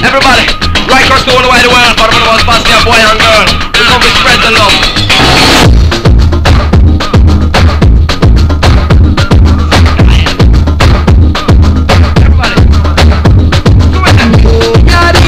Everybody, right across the whole wide world, for the most positive boy and girl. We come to spread the love. Everybody. Do it.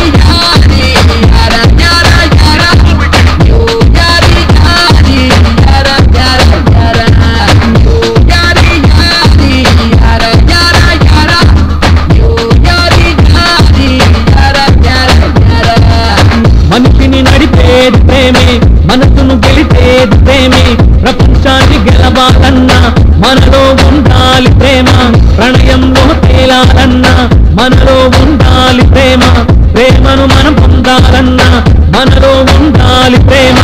మనిషిని నడిపేది ప్రేమే మనసును గెలిపేది ప్రేమే ప్రపంచాన్ని గెలవాలన్నా మనలో ఉండాలి ప్రేమ ప్రణయంలో తేలాలన్నా మనలో ఉండాలి ప్రేమ ప్రేమను మనం పొందాలన్నా మనలో ఉండాలి ప్రేమ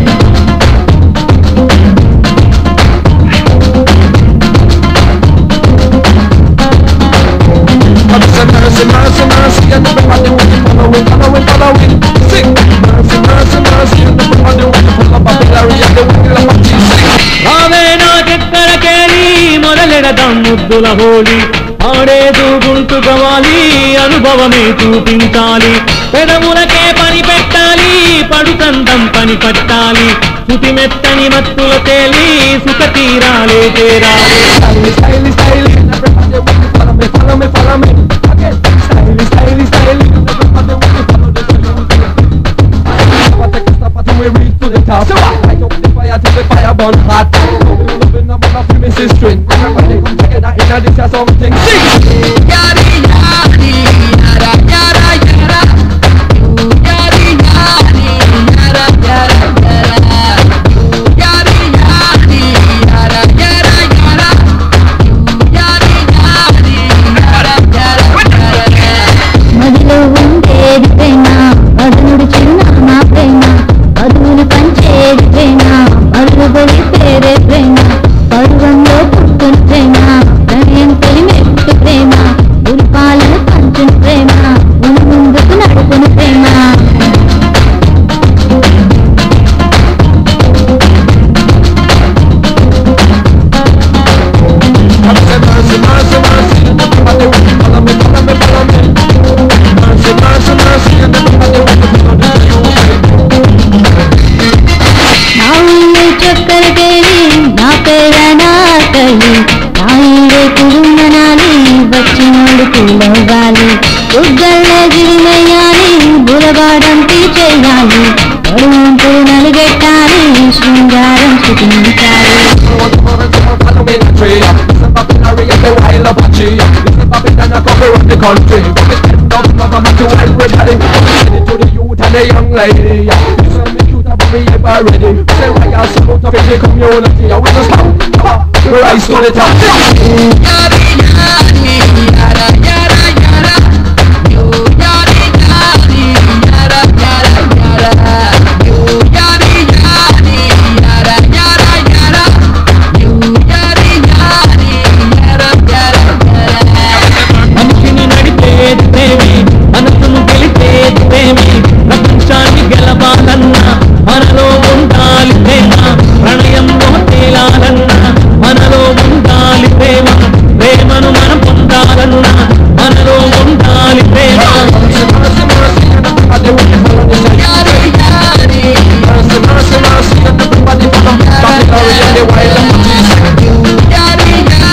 Mercy, mercy, mercy, mercy, and everybody want to following, following, following. Sing. Mercy, mercy, mercy, and everybody want to follow Babylary and the wicked Apache. Sing. రావే నా చక్కరకేళి మొదలెడదాం ముద్దుల హోళి ఆడేదు గుంటుకోవాలి అనుభవమే చూపించాలి పెదవులకే పని పెట్టాలి పడుకందం పని పట్టాలి శృతి మెత్తని మత్తుల తేలి సుఖ తీరాలే చేరాలి Stylish, stylish, stylish, and everybody want to follow me, follow me, follow me. Again. Stylish, stylish, stylish, and everybody want to follow the Stop, take a stop until we reach to the top. Light up the fire till the fire burn hot. Loving, loving, I'm gonna feel me string. Everybody come together in a this or something. Sing. మదిలో ఉండేది ప్రేమ మధునుడు చిరునామా ప్రేమ మధువును పంచేది ప్రేమ మరుగు పేరే ప్రేమ పరువంలో పుట్టున ప్రేమ ప్రణయం తొలిమెట్టు ప్రేమ ఉల్పాలను పంచున ప్రేమ మును ముందుకు నడుపును ప్రేమ Mercy, mercy, mercy, mercy, and everybody want to follow me, follow me, follow me. Mercy, mercy, mercy, and everybody want to follow the నా ఊళ్ళో చక్కెర కేలి నా పేర నా కలి నా ఈడే కురుమనాలి వచ్చినోడు కూలవ్వాలి ఉగ్గల్ల గిరిమయ్యాలి బురబాడంతి చేయాలి పడువంటూ నలుగెట్టాలి శృంగారం శృతించాలి Follow me in the tree. Listen, Babylary and the wild Apache. Listen, Babylon, I cover up the country. From the end of government to everybody. Send it to the youth and the young lady. Listen, me cute up me ever ready. Say, why you so out of the community? I will just stop. Rise to the top. మనిషిని నడిపేది ప్రేమే మనసును గెలిపేది ప్రేమే ప్రపంచాన్ని గెలవాలన్నా మనలో ఉండాలి ప్రేమ ప్రణయంలో తేలాలన్నా మనలో ఉండాలి ప్రేమ ప్రేమను మనం పొందాలన్నా మనలో ఉండాలి ప్రేమ Mercy, mercy, mercy, and everybody want to follow the same. Mercy, mercy, mercy, and everybody follow Babylary and the wild Apache.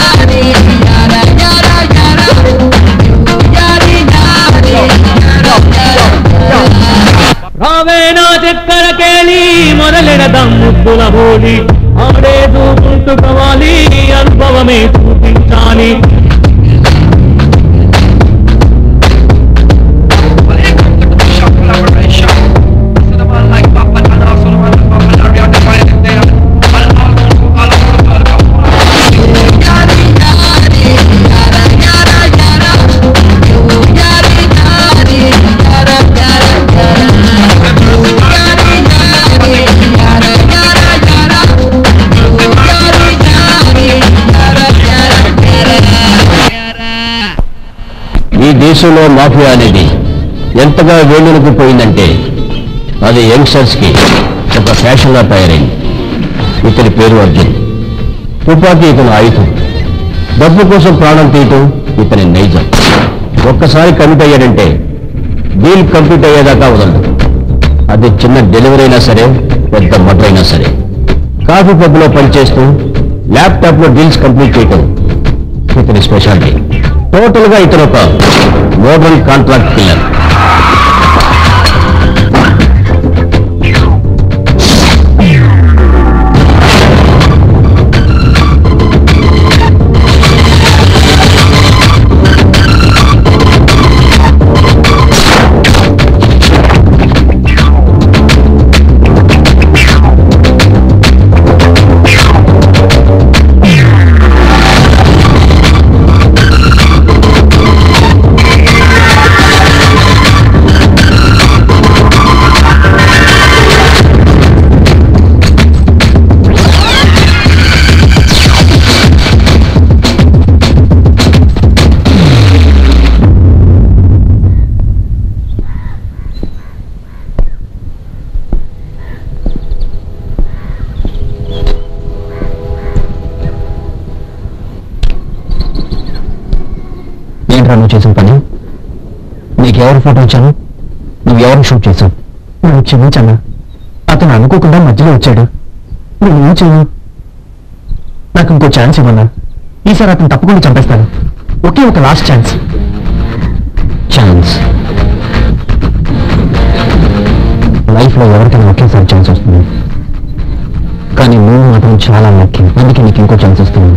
రావే నా చక్కెర కేళి మొదలెడదాం ముద్దుల హోళి ఆడేదు గుంటుకోవాలి అనుభవమే చూపించాలి Welcome to the shop collaboration. So the man like Papa and also the man like Papa Larry and the fire there. And all over, all over the world. Come on. ఈ దేశంలో mafia అనేది ఎంతగా వేళ్ళులకు పోయిందంటే అది youngsters కి ఒక fashion గా తయారైంది ఇతని పేరు అర్జున్ తుపాకీ ఇతని ఆయుధం డబ్బు కోసం ప్రాణం తీయటం ఇతని నైజం ఒక్కసారి కమిట్ అయ్యాడంటే డీల్ కంప్లీట్ అయ్యేదాకా వదలదు అది చిన్న డెలివరీ అయినా సరే పెద్ద మటర్ అయినా సరే కాఫీ పబ్లో పనిచేస్తూ ల్యాప్టాప్లో డీల్స్ కంప్లీట్ చేయటం ఇతని స్పెషాలిటీ టోటల్గా ఇతను ఒక మోడర్న్ కాంట్రాక్ట్ కిల్లర్ ఏంట్రా నువ్వు చేసిన పని నీకు ఎవరు ఫోటో ఇచ్చాను నువ్వు ఎవరిని షూట్ చేశావు నన్ను క్షమించన్నా అతను అనుకోకుండా మధ్యలో వచ్చాడు నేను ఏం చేయను నాకు ఇంకో ఛాన్స్ ఇవ్వన్నా ఈసారి అతను తప్పకుండా చంపేస్తాను ఒకే ఒక లాస్ట్ ఛాన్స్ ఛాన్స్ లైఫ్లో ఎవరికైనా ఒకేసారి ఛాన్స్ వస్తుంది కానీ నువ్వు మాత్రం చాలా లక్కీ అందుకే నీకు ఇంకో ఛాన్స్ వస్తుంది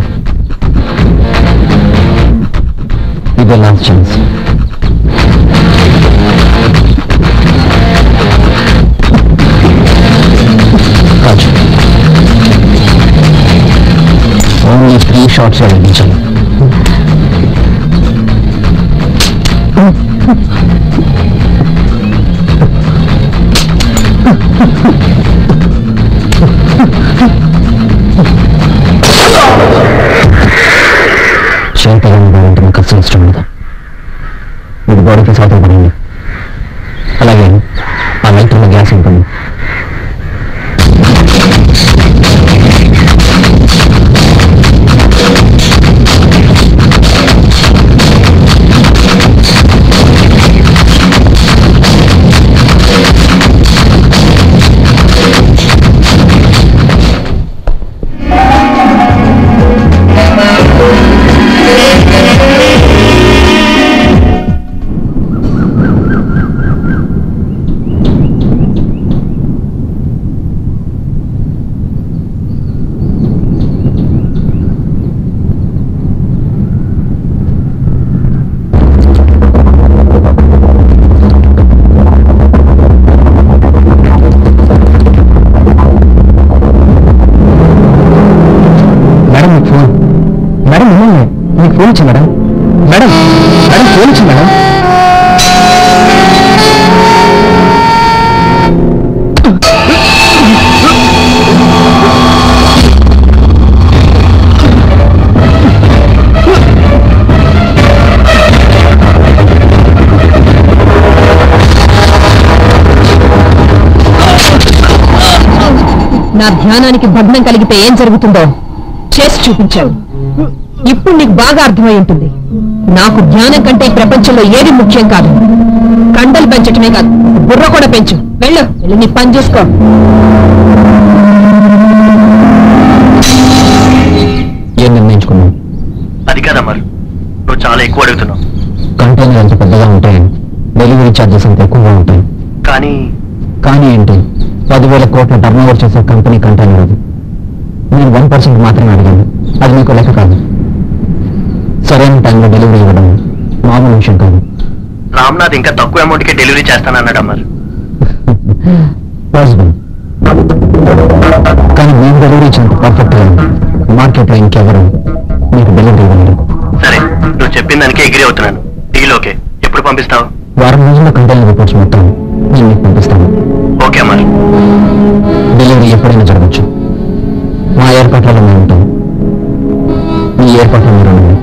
ఇదే last chance Raju only three shots వెలిగించాలి చేతగాని బాగుంటే నాకు అసలు ఇష్టం లేదు ఇది బాడీకి సాధ్యపడింది అలాగే ఆ లైటర్లో గ్యాస్ ఉంటుంది మేడం మీకు ఫోన్ మేడం మిమ్మల్ని మీకు ఫోన్ ఇచ్చి మేడం మేడం మేడం ఫోన్ ఇచ్చి మేడం నా ధ్యానానికి భగ్నం కలిగితే ఏం జరుగుతుందో చేసి చూపించావు ఇప్పుడు నీకు బాగా అర్థమై ఉంటుంది నాకు ధ్యానం కంటే ఈ ప్రపంచంలో ఏది ముఖ్యం కాదు కండలు పెంచటమే కాదు బుర్ర కూడా పెంచు వెళ్ళు వెళ్ళి నీ పని చూసుకో ఏం నిర్ణయించుకున్నావు అది కాదమ్మా నువ్వు చాలా ఎక్కువ అడుగుతున్నావు కంటైనర్ ఎంత పెద్దగా ఉంటాయి డెలివరీ ఛార్జెస్ అంత ఎక్కువగా ఉంటాయి కానీ కానీ ఏంటి పదివేల కోట్ల టర్న్ ఓవర్ చేసే కంపెనీ కంటైనర్ అది నేను వన్ పర్సెంట్ మాత్రమే అడిగాను అది మీకు లెక్క కాదు సరైన టైంలో డెలివరీ ఇవ్వడం మామూలు విషయం కాదు రామ్నాథ్ ఇంకా తక్కువ అమౌంట్కి డెలివరీ చేస్తానన్నాడు అమ్మారు పాసిబుల్ కానీ మేము డెలివరీ ఇచ్చినంత పర్ఫెక్ట్గా మార్కెట్లో ఇంకెవరు మీకు డెలివరీ ఇవ్వలేదు సరే నువ్వు చెప్పిన దానికి ఎగ్రీ అవుతున్నాను డీల్ ఓకే ఎప్పుడు పంపిస్తావు వారం రోజుల్లో కంటైనర్ రిపోర్ట్స్ మొత్తం నేను మీకు పంపిస్తాను ఓకే అమ్మారు డెలివరీ ఎప్పుడైనా జరగచ్చు మా ఏర్పాట్లలో మేము ఉంటాం మీ ఏర్పాట్లు మీరు ఉండండి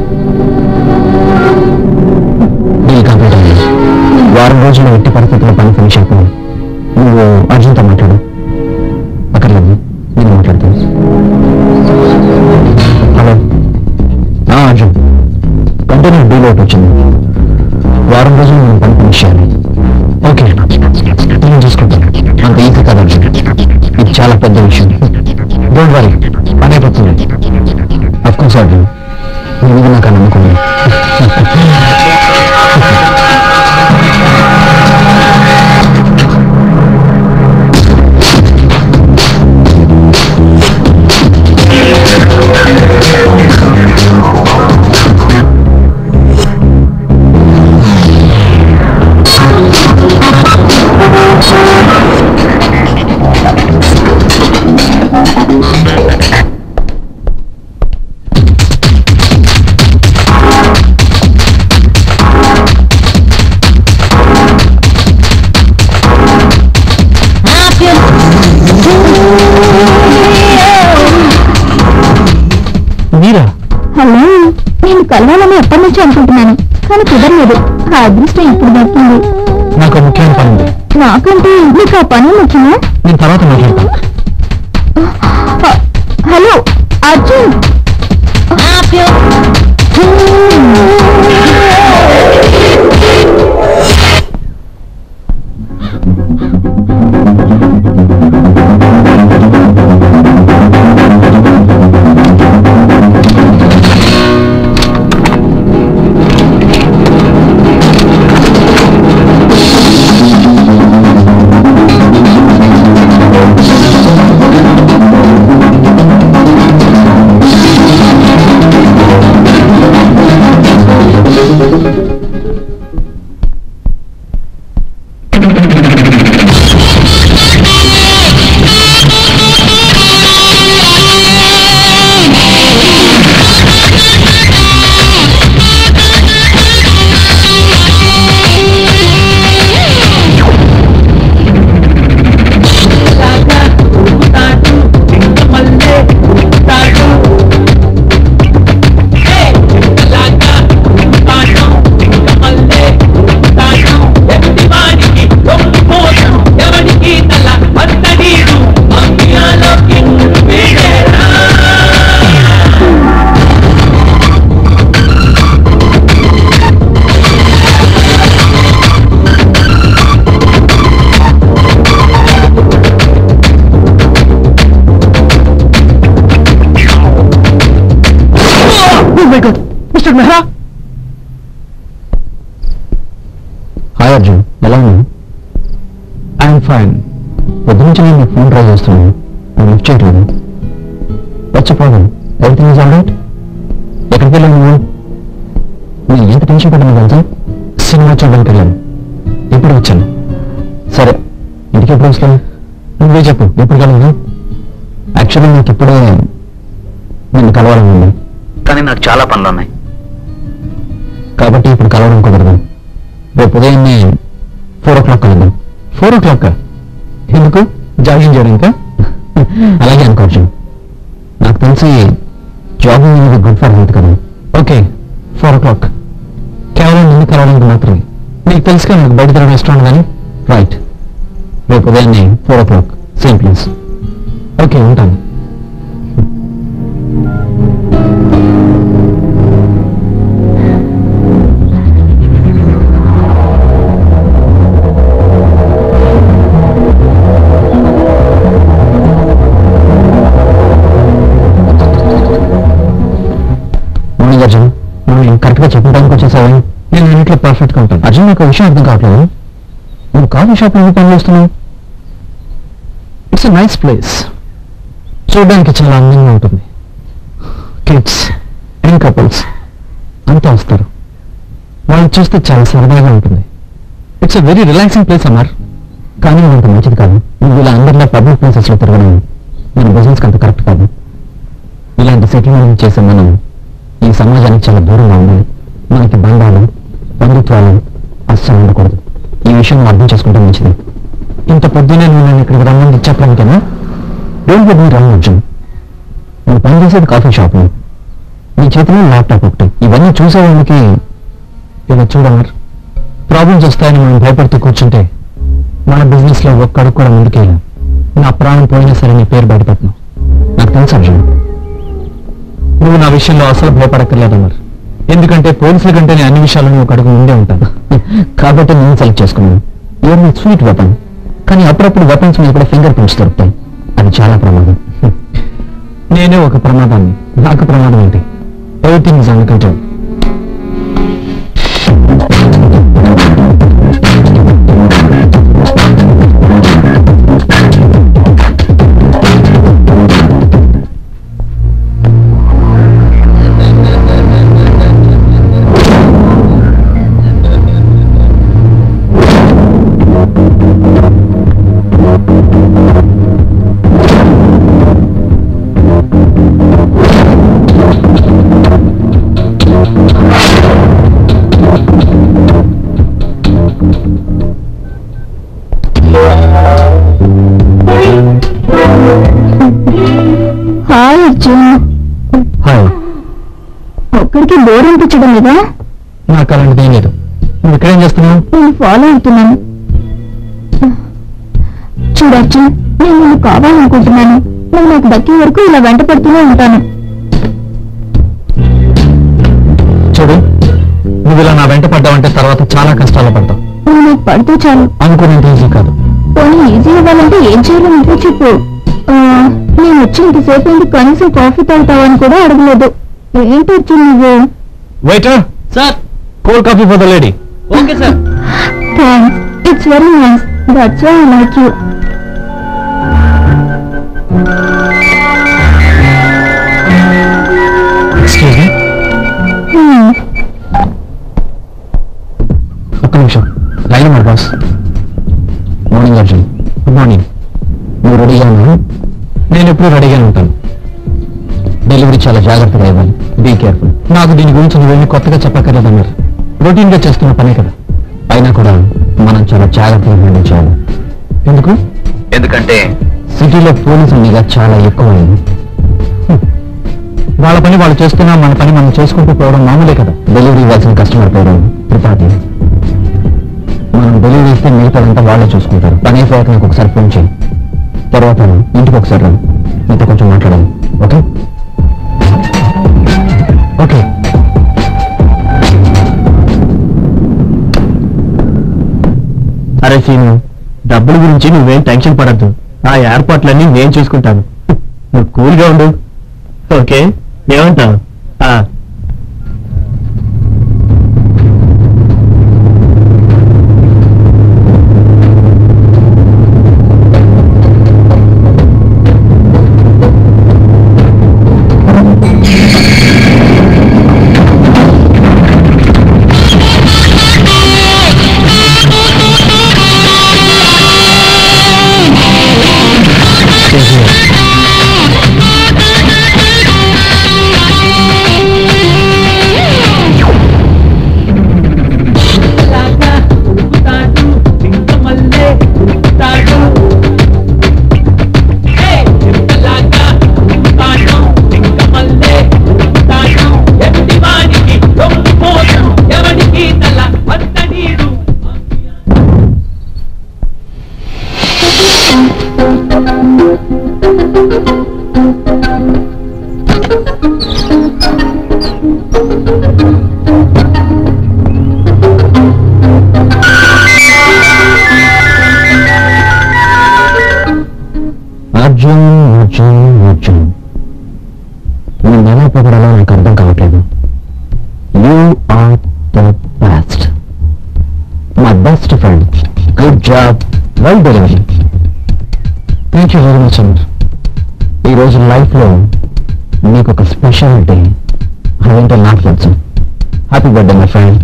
డీల్ కంప్లీట్ అయింది వారం రోజుల్లో ఎట్టి పరిస్థితుల్లో పని ఫినిష్ అయిపోయింది నువ్వు అర్జున్తో మాట్లాడు అక్కర్లేదు నేను మాట్లాడతాను హలో ఆ, అర్జున్ కంటైనర్ డీల్ అవుట్ వచ్చింది వారం రోజులు నేను పని ఫినిష్ చేయాలి కలవాలని ఎప్పటి నుంచి అనుకుంటున్నాను కానీ కుదరలేదు ఆ అదృష్టం ఇప్పుడు దక్కింది నాకు ముఖ్యమైన పని ఉంది నాకంటే నీకు ఆ పని ముఖ్యమా నేను తర్వాత మాట్లాడతాను హ- hello Arjun mister Mehra hi Arjun ఎలా ఉన్నావు ఐఎమ్ ఫైన్ పొద్దు నుంచి నేను నీకు ఫోన్ ట్రై చేస్తున్నాను నువ్వు లిఫ్ట్ చేయట్లేదు వచ్చి problem everything is all right ఎక్కడికి వెళ్ళావు నువ్వు నేను ఎంత టెన్షన్ పడ్డాను తెలుసా సినిమా చూడడానికి వెళ్ళాను ఇప్పుడు వచ్చాను సరే ఇంటికి ఎప్పుడు వస్తాను నువ్వే చెప్పు ఎప్పుడు కలవదు యాక్చువల్లీ నాకు ఇప్పుడే నిన్ను కలవాలని ఉంది కానీ నాకు చాలా పనులు ఉన్నాయి కాబట్టి ఇప్పుడు కలవడం కుదరదు రేపు ఉదయాన్నే ఫోర్ ఓ క్లాక్ కలుద్దాం ఫోర్ ఓ క్లాక్ ఎందుకు జాగింగ్ చేయడానికా అలాగే అనుకోవచ్చు నాకు తెలిసి జాగింగ్ అనేది గుడ్ ఫర్ హెల్త్ కదా ఓకే ఫోర్ ఓ క్లాక్ కేవలం నిన్ను కలవడానికి మాత్రమే నీకు తెలుసుగా నాకు బయట తిరగడం ఇష్టం కానీ రైట్ రేపు ఉదయాన్నే four o'clock same place okay ఉంటాను మార్నింగ్ అర్జున్ నువ్వు కరెక్ట్ గా చెప్పిన టైంకి వచ్చేసావు నేను ఇంట్లో పర్ఫెక్ట్ గా ఉంటాను అర్జున్ నాకు ఒక విషయం అర్థం కావట్లేదు నువ్వు కాఫీ షాప్ లో పని చేస్తున్నావు ఇట్స్ ఎ నైస్ ప్లేస్ చూడడానికి చాలా అందంగా ఉంటుంది కిడ్స్ యంగ్ కపుల్స్ అంతా వస్తారు వాళ్ళు చూస్తే చాలా సరదాగా ఉంటుంది it's a very relaxing place అన్నారు కానీ అంత మంచిది కాదు నువ్వు ఇలా అందరిలో పబ్లిక్ ప్లేసెస్లో తిరగడం మన బిజినెస్కి అంత కరెక్ట్ కాదు ఇలాంటి సెటిల్మెంట్ చేసే మనం ఈ సమాజానికి చాలా దూరంగా ఉండాలి మనకి బంధాలు బంధుత్వాలు అస్సలు ఉండకూడదు ఈ విషయం నువ్వు అర్థం చేసుకుంటే మంచిది ఇంత పొద్దునే నువ్వు నేను ఇక్కడికి రమ్మని చెప్పడానికేనా don't get me wrong Arjun నువ్వు పనిచేసేది కాఫీ షాప్లో నీ చేతిలో ల్యాప్టాప్ ఒకటి ఇవన్నీ చూసే వాళ్ళకి ఇలా చూడమర్ ప్రాబ్లమ్స్ వస్తాయని మనం భయపడుతూ కూర్చుంటే మన బిజినెస్ లో ఒక్కడికి కూడా ముందుకెళ్ళాం నా ప్రాణం పోయినా సరే నీ పేరు బయటపెట్టను నాకు తెలుసు అర్జున్ నువ్వు నా విషయంలో అసలు భయపడక్కర్లేదు అన్నారు ఎందుకంటే పోలీసుల కంటే నేను అన్ని విషయాలను ఒక అడుగు ముందే ఉంటాను కాబట్టి నేను సెలెక్ట్ చేసుకున్నాను యూఆర్ మై స్వీట్ వెపన్ కానీ అప్పుడప్పుడు వెపన్స్ మీద కూడా ఫింగర్ ప్రింట్స్ దొరుకుతాయి అది చాలా ప్రమాదం నేనే ఒక ప్రమాదాన్ని నాకు ప్రమాదం ఏంటి everything is under control bore అనిపించడం లేదా నాకు అలాంటిది ఏం లేదు నువ్వు ఇక్కడేం చేస్తున్నావు నేను ఫాలో అవుతున్నాను చూడొచ్చు నేను నిన్ను కావాలనుకుంటున్నాను నువ్వు నాకు దక్కే వరకు ఇలా వెంట పడుతూనే ఉంటాను చూడు నువ్వు ఇలా నా వెంట పడ్డావంటే తర్వాత చాలా కష్టాలు పడతావు నువ్వు నాకు పడితే చాలు అనుకునేంత ఈజీ కాదు పోనీ ఈజీ అవ్వాలంటే ఏం చేయాలో నువ్వే చెప్పు ఆ, నేను వచ్చి ఇంతసేపు అయింది కనీసం కాఫీ తాగుతావని కూడా అడగలేదు ఏంటి వచ్చి నువ్వు waiter sir cold coffee for the lady okay sir thanks it's very nice that's why I like you excuse me ఒక్క నిమిషం లైన్ మా boss morning Arjun good morning నువ్వు రెడీగా ఉన్నావు నేను ఎప్పుడు రెడీగానే ఉంటాను డెలివరీ చాలా జాగ్రత్తగా ఇవ్వాలి బీ కేర్ఫుల్ నాకు దీని గురించి నువ్వేమీ కొత్తగా చెప్పక్కర్లేదన్నారు రొటీన్గా చేస్తున్న పనే కదా అయినా కూడా మనం చాలా జాగ్రత్తగా హ్యాండిల్ చేయాలి ఎందుకు ఎందుకంటే సిటీలో పోలీసు నిఘా చాలా ఎక్కువైంది హ్మ్. వాళ్ళ పని వాళ్ళు చేస్తున్నా మన పని మనం చేసుకుంటూ పోవడం మామూలే కదా డెలివరీ ఇవ్వాల్సిన కస్టమర్ పేరు త్రిపాఠి మనం డెలివరీ ఇస్తే మిగతాదంతా వాళ్ళే చూసుకుంటారు పని అయిపోయాక నాకు ఒకసారి ఫోన్ చేయి తర్వాత ఇంటికి ఒకసారి రా మీతో కొంచెం మాట్లాడాలి ఓకే ఓకే అరే సీను డబ్బుల గురించి నువ్వేం టెన్షన్ పడద్దు ఆ ఏర్పాట్లన్నీ నేను చూసుకుంటాను నువ్వు కూల్గా ఉండు ఓకే ఏమంటావు ఆ. ఎవరికి తల అంత నీరు అర్జున్ అర్జున్ అర్జున్ నేను ఎలా పొగడాలో నాకు అర్థం కావట్లేదు you are the best my best friend good job well delivery thank you very much and ఈరోజు లైఫ్లో నీకు ఒక స్పెషల్ డే అదేంటో నాకు తెలుసు హ్యాపీ బర్త్డే మై ఫ్రెండ్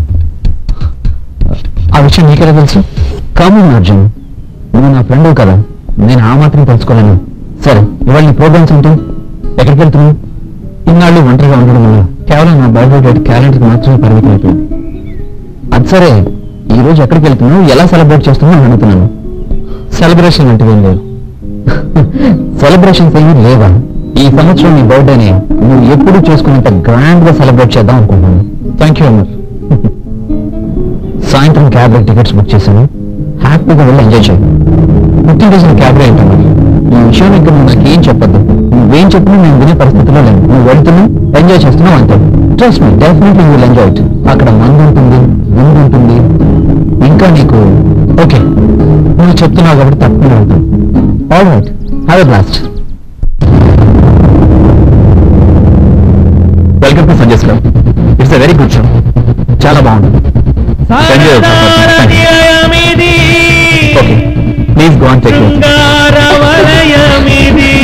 ఆ విషయం నీకెలా తెలుసు కామన్ అర్జున్ నువ్వు నా ఫ్రెండ్ కదా నేను ఆ మాత్రం తెలుసుకోలేను సరే ఇవాళ నీ ప్రోగ్రామ్స్ ఏంటి ఎక్కడికి వెళ్తున్నావు ఇన్నాళ్ళు ఒంటరిగా ఉండడం వల్ల కేవలం నా బయోడేట్ క్యాలెండర్కి మాత్రమే పరిమితం అయిపోయింది అది సరే ఈ రోజు ఎక్కడికి వెళ్తున్నావు ఎలా సెలబ్రేట్ చేస్తున్నావు అని అడుగుతున్నాను సెలబ్రేషన్ అంటే ఏం లేదు సెలబ్రేషన్స్ ఏమీ లేవా ఈ సంవత్సరం నీ బర్త్డేని నువ్వు ఎప్పుడు చేసుకునేంత గ్రాండ్ గా సెలబ్రేట్ చేద్దాం అనుకుంటున్నాను థ్యాంక్ యూ అమర్ సాయంత్రం క్యాబ్ టికెట్స్ బుక్ చేశాను హ్యాపీగా వెళ్ళి ఎంజాయ్ చేయి పుట్టినరోజున క్యాబ్ ఏంటమ్మా ఈ విషయం ఇంకా నువ్వు నాకు ఏం చెప్పొద్దు నువ్వేం చెప్పినా నేను వినే పరిస్థితిలో లేను నువ్వు వెళ్తున్నావు ఎంజాయ్ చేస్తున్నావు అంతే trust me definitely will enjoy it అక్కడ మందు ఉంటుంది విందు ఉంటుంది ఇంకా నీకు ఓకే నువ్వు చెప్తున్నావు కాబట్టి తప్పకుండా వెళ్తాను all right have a blast welcome to Sanjay club it's a very good show చాలా బాగుంది Enjoy yourself. Thank you. Okay please go and take care శృంగారవలయమిది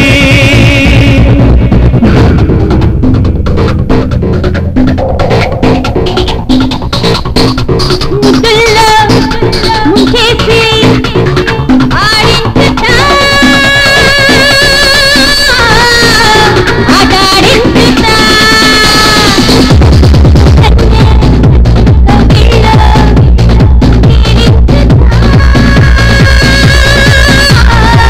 ముద్దుల్లో ముంచేసి ఆడించుతా ఆడాడించుతా కవిలో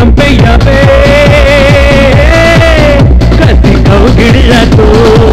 చంపయ్యవే కసి కౌగిళ్ళతో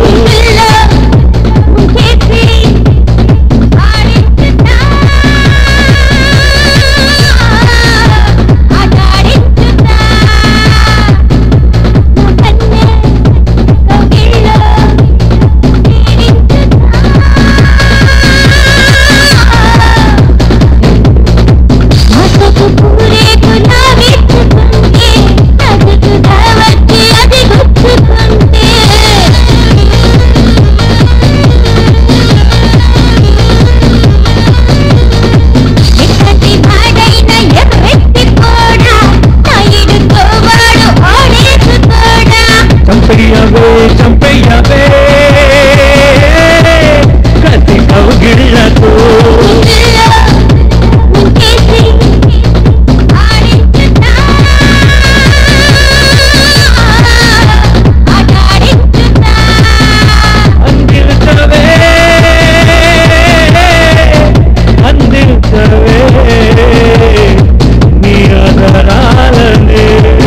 చంపయ్యవే చంపయ్యవే కసి కౌగిళ్ళతో అందించవే అందించవే నీ ఆధారాలనే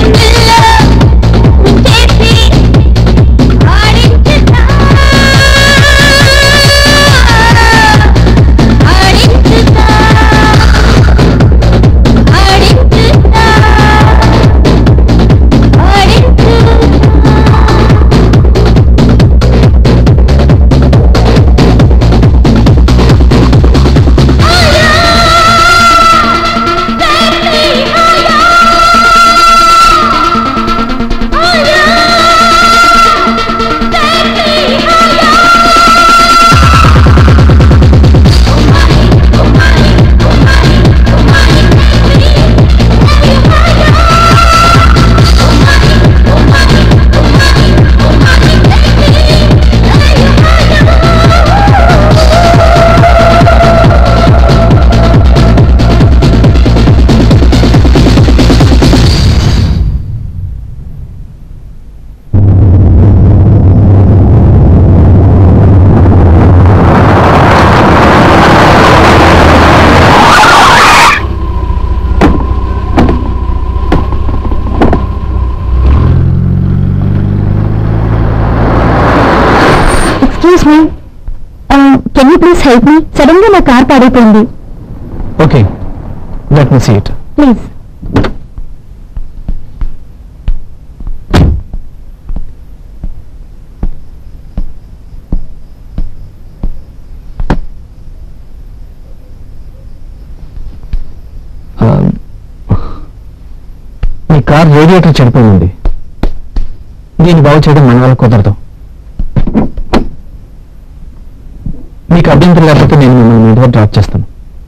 excuse me can you please help me sudden గా నా కార్ పాడైపోయింది okay let me see it please మీ కార్ రేడియేటర్ చెడిపోయింది దీన్ని బాగు చేయడం మన వల్ల కుదరదు మీకు అభ్యంతరం లేకపోతే నేను మిమ్మల్ని మీ ఇంటికి డ్రాప్ చేస్తాను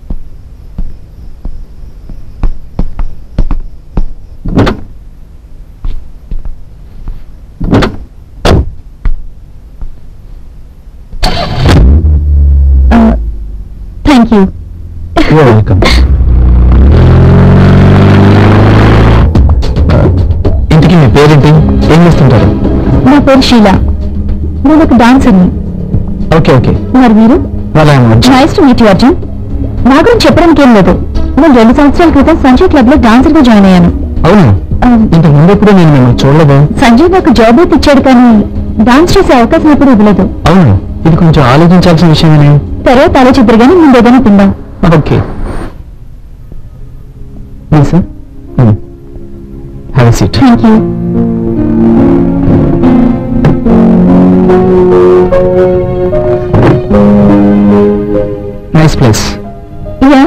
థ్యాంక్ యూ యూఆర్ వెల్కమ్ ఇంటికి మీ పేరేంటి ఏం చేస్తుంటారు నా పేరు షీలా నేను ఒక డాన్సర్ని ఓకే ఓకే మరి మీరు వాళ్ళ nice to meet you Arjun నా గురించి చెప్పడానికి ఏం లేదు నేను రెండు సంవత్సరాల క్రితం సంజయ్ క్లబ్ లో డాన్సర్ గా జాయిన్ అయ్యాను అవును Um, ఇంతకు ముందు ఎప్పుడు నేను మిమ్మల్ని చూడలేదు సంజయ్ నాకు జాబ్ అయితే ఇచ్చాడు కానీ డాన్స్ చేసే అవకాశం ఎప్పుడు ఇవ్వలేదు అవును ఇది కొంచెం ఆలోచించాల్సిన విషయమేనే తర్వాత ఆలోచిద్దరు కానీ ముందు ఏదైనా తిందాం okay sir have seat thank you nice place yeah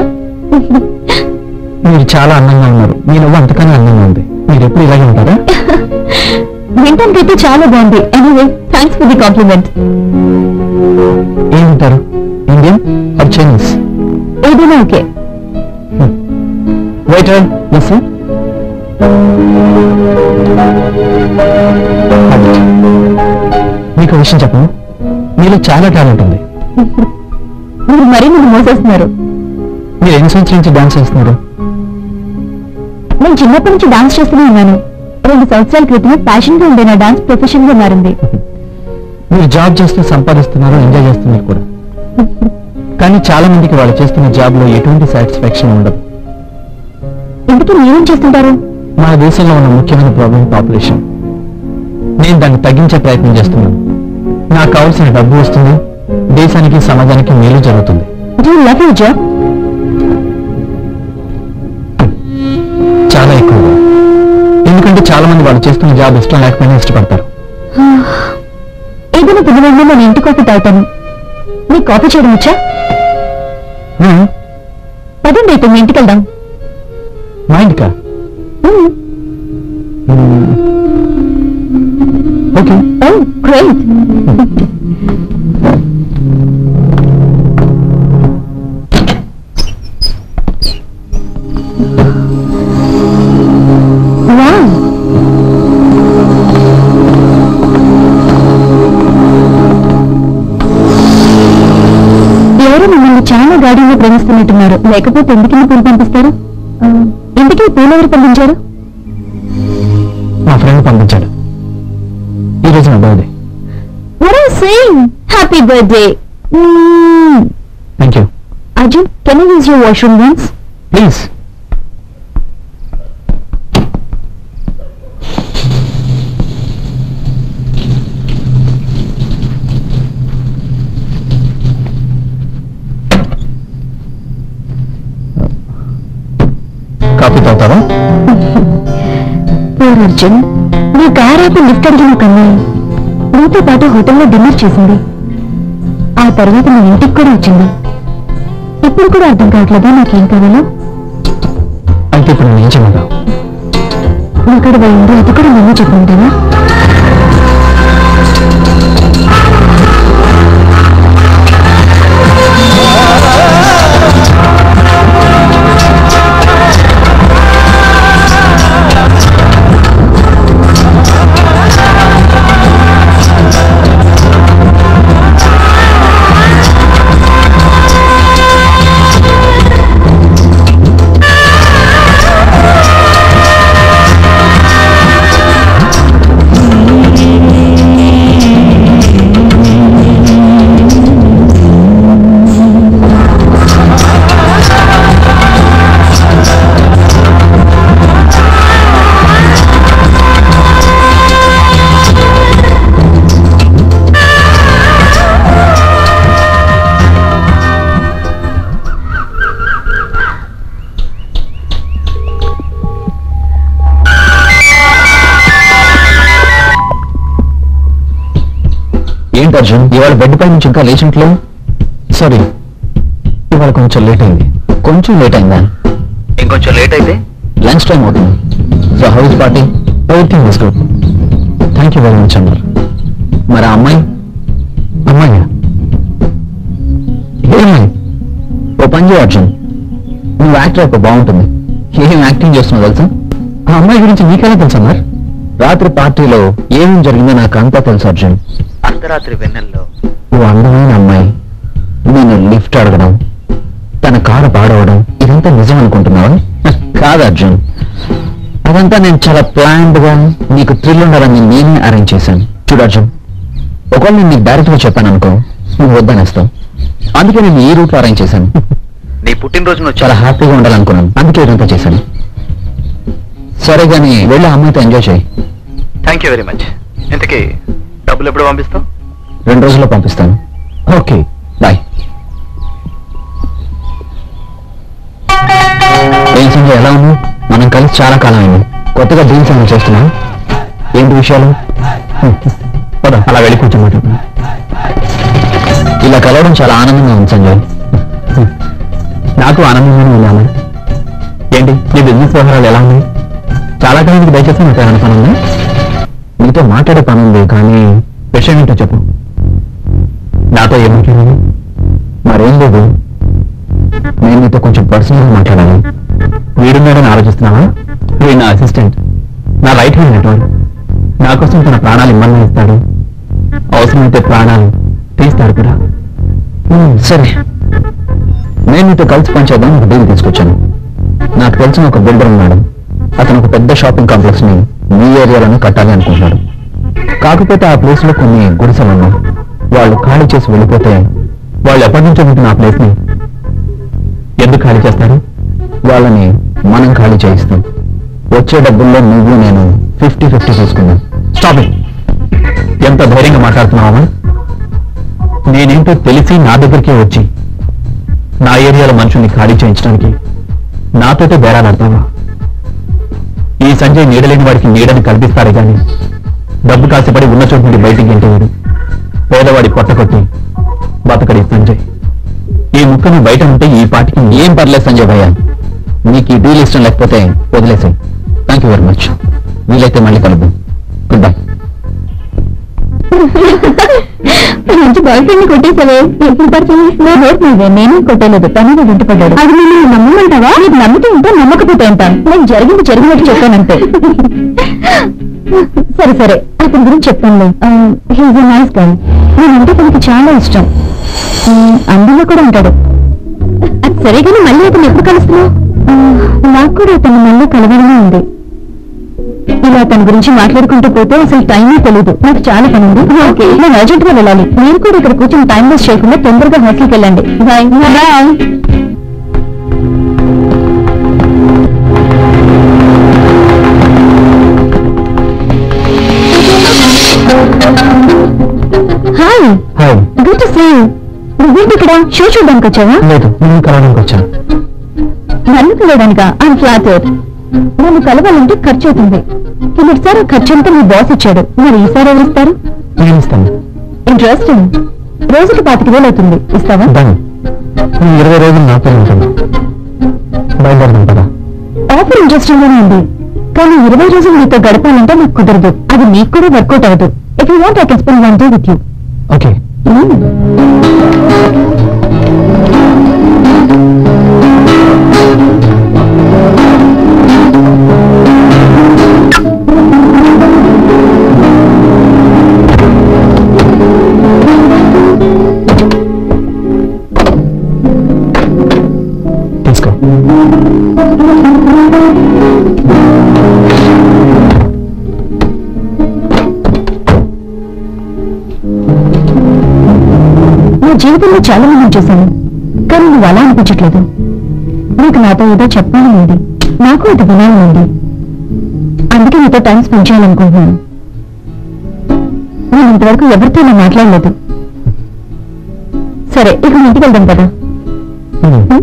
మీరు చాలా అందంగా ఉన్నారు మీ నవ్వు అంతకన్నా అందంగా ఉంది మీరు ఎప్పుడు ఇలాగే ఉంటారా వింటానికైతే చాలా బాగుంది anyway thanks for the compliment ఏం ఉంటారు ఇండియన్ ఆర్ చైనీస్ ఏదైనా ఓకే వెయిటర్ ఎస్ సార్ మీకు ఒక విషయం చెప్పను మీలో చాలా టాలెంట్ ఉంది మీరు మరీ నన్ను మోసేస్తున్నారు మీరు ఎన్ని సంవత్సరాల నుంచి డాన్స్ చేస్తున్నారు నేను చిన్నప్పటి నుంచి డాన్స్ చేస్తూనే ఉన్నాను రెండు సంవత్సరాల క్రితమే ప్యాషన్ గా ఉండే నా డాన్స్ ప్రొఫెషన్ గా మారింది మీరు జాబ్ చేస్తూ సంపాదిస్తున్నారు ఎంజాయ్ చేస్తున్నారు కూడా కానీ చాలా మందికి వాళ్ళు చేస్తున్న జాబ్ లో ఎటువంటి సాటిస్ఫాక్షన్ ఉండదు ఇంతకీ మీరేం చేస్తుంటారు మన దేశంలో ఉన్న ముఖ్యమైన ప్రాబ్లం పాపులేషన్ నేను దాన్ని తగ్గించే ప్రయత్నం చేస్తున్నాను నాకు కావాల్సిన డబ్బు వస్తుంది దేశానికి సమాజానికి మేలు జరుగుతుంది డూ లవ్ యూ జాబ్ చాలా ఎక్కువగా ఎందుకంటే చాలా మంది వాళ్ళు చేస్తున్న జాబ్ ఇష్టం లేకపోయినా ఇష్టపడతారు ఏదైనా పిల్లవాడిని నేను ఇంటి కాఫీ తాగుతాను నీకు కాఫీ చేయడం వచ్చా హ్మ్, పదండి అయితే మీ ఇంటికి వెళ్దాం మా ఇంటికా మ్మ్. ఓకే ఓ గ్రేట్ వావ్ ఎవరో మిమ్మల్ని చాలా గాడిలో ప్రేమిస్తున్నట్టున్నారు లేకపోతే ఎందుకు పూలు పంపిస్తారు ఆ, ఇంటికి పూలు ఎవరు పంపించారు మా ఫ్రెండ్ పంపించాడు ఈ రోజు నా birthday What are you saying? Happy birthday. Mm. Thank you Arjun, can I use your washroom once? Please coffee తాగుతావా Poor Arjun. నీ కార్ ఆపి లిఫ్ట్ అడిగిన ఒక అమ్మాయి నీతో పాటు హోటల్లో డిన్నర్ చేసింది ఆ తర్వాత నీ ఇంటికి కూడా వచ్చింది ఇప్పుడు కూడా అర్థం కావట్లేదా నాకేం కావాలో అయితే ఇప్పుడు నేను ఏం చేయమంటావు అక్కడ పోయింది అది కూడా నన్ను చెప్పుకుంటానా ఏంటి అర్జున్ ఇవాళ బెడ్ పై నుంచి ఇంకా లేచినట్లేదు సారీ ఇవాళ కొంచెం లేట్ అయింది కొంచెం లేట్ అయిందా ఇంకొంచెం లేట్ అయితే లంచ్ టైం అవుతుంది so house party everything is good thank you very much అన్నారు మరి ఆ అమ్మాయి అమ్మాయి ఏ అమ్మాయి ఓ పని చేయ అర్జున్ నువ్వు యాక్టర్ అయిపో బాగుంటుంది ఏం యాక్టింగ్ చేస్తున్నావు తెలుసా ఆ అమ్మాయి గురించి నీకెలా తెలుసు అన్నారు రాత్రి పార్టీలో ఏమేం జరిగిందో నాకు అంతా తెలుసు అర్జున్ అర్ధరాత్రి వెన్నెల్లో ఓ అందమైన అమ్మాయి నేను లిఫ్ట్ అడగడం తన కారు పాడవడం ఇదంతా నిజం అనుకుంటున్నావా కాదు అర్జున్ అదంతా నేను చాలా ప్లాన్డ్ గా నీకు థ్రిల్ ఉండాలని నేనే అరేంజ్ చేశాను చూడు అర్జున్ ఒకవేళ నేను నీకు డైరెక్ట్ గా చెప్పాను అనుకో నువ్వు వద్దనేస్తావు అందుకే నేను ఈ రూట్ అరేంజ్ చేశాను నీ పుట్టినరోజున వచ్చి చాలా హ్యాపీగా ఉండాలనుకున్నాను అందుకే ఇదంతా చేశాను సరే కానీ వెళ్ళి ఆ అమ్మాయితో ఎంజాయ్ చేయి థ్యాంక్ యూ వెరీ మచ్ ఇంతకీ డబ్బులు ఎప్పుడు పంపిస్తాం రెండు రోజుల్లో పంపిస్తాను ఓకే బాయ్ ఏం సంజయ్ ఎలా ఉంది మనం కలిసి చాలా కాలం అయింది కొత్తగా డీల్స్ ఏమైనా చేస్తున్నాం ఏంటి విషయాలు హ్మ్. పద అలా వెళ్ళి కూర్చోమాట ఇలా కలవడం చాలా ఆనందంగా ఉంది సంజయ్ హ్మ్. నాకు ఆనందంగానే ఉన్నాను ఏంటి నీ బిజినెస్ వ్యవహారాలు ఎలా ఉన్నాయి చాలా కాలానికి దయచేసి నాకు ఏమైనా పని ఉందా నీతో మాట్లాడే పని ఉంది కానీ విషయం ఏంటో చెప్పు నాతో ఏం మాట్లాడాలి మరేం లేదు నేను నీతో కొంచెం పర్సనల్గా మాట్లాడాలి వీడున్నాడని ఆలోచిస్తున్నావా వీడు నా అసిస్టెంట్ నా రైట్ హ్యాండ్ నెట్వర్క్ నా కోసం తన ప్రాణాలు ఇమ్మన్నా ఇస్తాడు అవసరమైతే ప్రాణాలు తీస్తాడు కూడా ఉమ్, సరే నేను నీతో కలిసి పనిచేద్దాం ఒక డీల్ తీసుకొచ్చాను నాకు తెలిసిన ఒక బిల్డర్ ఉన్నాడు అతను ఒక పెద్ద షాపింగ్ కాంప్లెక్స్ ని మీ ఏరియాలోనే కట్టాలి అనుకుంటున్నాడు కాకపోతే ఆ ప్లేస్ లో కొన్ని గుడిసెలు ఉన్నాయి వాళ్ళు ఖాళీ చేసి వెళ్ళిపోతే వాళ్ళు ఎప్పటి నుంచో ఉంటున్న ఆ ప్లేస్ ని ఎందుకు ఖాళీ చేస్తారు వాళ్ళని మనం ఖాళీ చేయిస్తాం వచ్చే డబ్బుల్లో నువ్వు నేను ఫిఫ్టీ ఫిఫ్టీ తీసుకున్నాను స్టాప్ ఇట్ ఎంత ధైర్యంగా మాట్లాడుతున్నావా నేనేంటో తెలిసి నా దగ్గరికే వచ్చి నా ఏరియాలో మనుషుల్ని ఖాళీ చేయించడానికి నాతోటే బేరాలాడతావా ఈ సంజయ్ నీడలేని వాడికి నీడని కల్పిస్తారే గాని డబ్బు కాసిపడి ఉన్న చోటు నుండి బయటికి గెంటేవాడు పేదవాడి పొట్ట కొట్టి బతకడి సంజయ్ ఈ ముక్కని బయట ఉంటే ఈ పాటికి ఏం పర్లేదు సంజయ్ భయ్య నీకు ఈ డీల్ ఇష్టం లేకపోతే వదిలేసాయి థ్యాంక్ యూ వెరీ మచ్ వీలైతే మళ్ళీ కలుద్దాం గుడ్ బై మంచి బాయ్ ఫ్రెండ్ కొట్టేసావే ఎప్పుడు పరిచయం చేస్తున్నా నేను కొట్టలేదు తను నా వెంట పడ్డాడు అది నేను నమ్మమంటావా నీకు నమ్ముతూ ఉంటే నమ్మకపోతే ఎంత నేను జరిగింది జరిగినట్టు చెప్పానంతే సరే సరే అతని గురించి చెప్తానులే హీజ్ ఎ నైస్ గై నేనంటే తనకి చాలా ఇష్టం ఉమ్, అందంగా కూడా ఉంటాడు అది సరే కానీ మళ్ళీ అతను ఎప్పుడు కలుస్తున్నావు నాకు కూడా అతను మళ్ళీ కలవాలనే ఉంది ఇలా తన గురించి మాట్లాడుకుంటూ పోతే అసలు టైమే తెలియదు నాకు చాలా పని ఉంది ఓకే నేను అర్జెంట్ గా వెళ్ళాలి మీరు కూడా ఇక్కడ కూర్చొని టైం వేస్ట్ చేయకుండా తొందరగా హాస్టల్కి వెళ్ళండి bye bye hi hi good to see నువ్వేంటి ఇక్కడ షో చూడడానికి వచ్చావా లేదు నేను కలవడానికి వచ్చాను నన్ను పిలవడానికా ఐఎమ్ ఫ్లాటెడ్ నన్ను కలవాలంటే ఖర్చు అవుతుంది కిందటిసారి ఆ ఖర్చు అంతా మీ బాస్ ఇచ్చాడు మరి ఈసారి ఎవరు ఇస్తారు నేను ఇస్తాను ఇంట్రెస్టింగ్ రోజుకి పాతిక వేలు అవుతుంది ఇస్తావా డన్ నేను ఇరవై రోజులు నాతో ఉంటాను బయలుదేరదాం పదా ఆఫర్ ఇంట్రెస్టింగ్ గానే ఉంది కానీ ఇరవై రోజులు నీతో గడపాలంటే నాకు కుదరదు అది నీకు కూడా వర్కౌట్ అవ్వదు if you want I can spend one day with you okay తీసుకో నా జీవితంలో చాలా మందిని చూశాను కానీ నువ్వు అలా అనిపించట్లేదు నీకు నాతో ఏదో చెప్పాలని ఉంది నాకు అది వినాలని ఉంది అందుకే నీతో టైం స్పెండ్ చేయాలనుకుంటున్నాను నేను ఇంతవరకు ఎవరితో నేను మాట్లాడలేదు సరే ఇక మీ ఇంటికి వెళ్దాం కదా హ్మ్.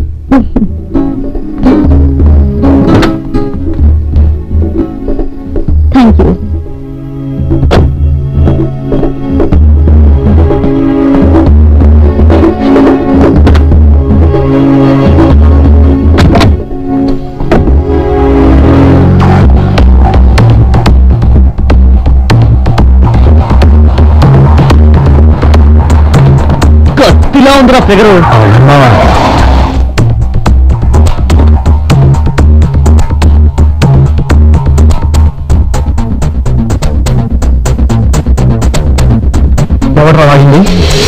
థ్యాంక్ యూ కత్తిలా ఉందిరా ఫిగరు ఎవరు వాగింది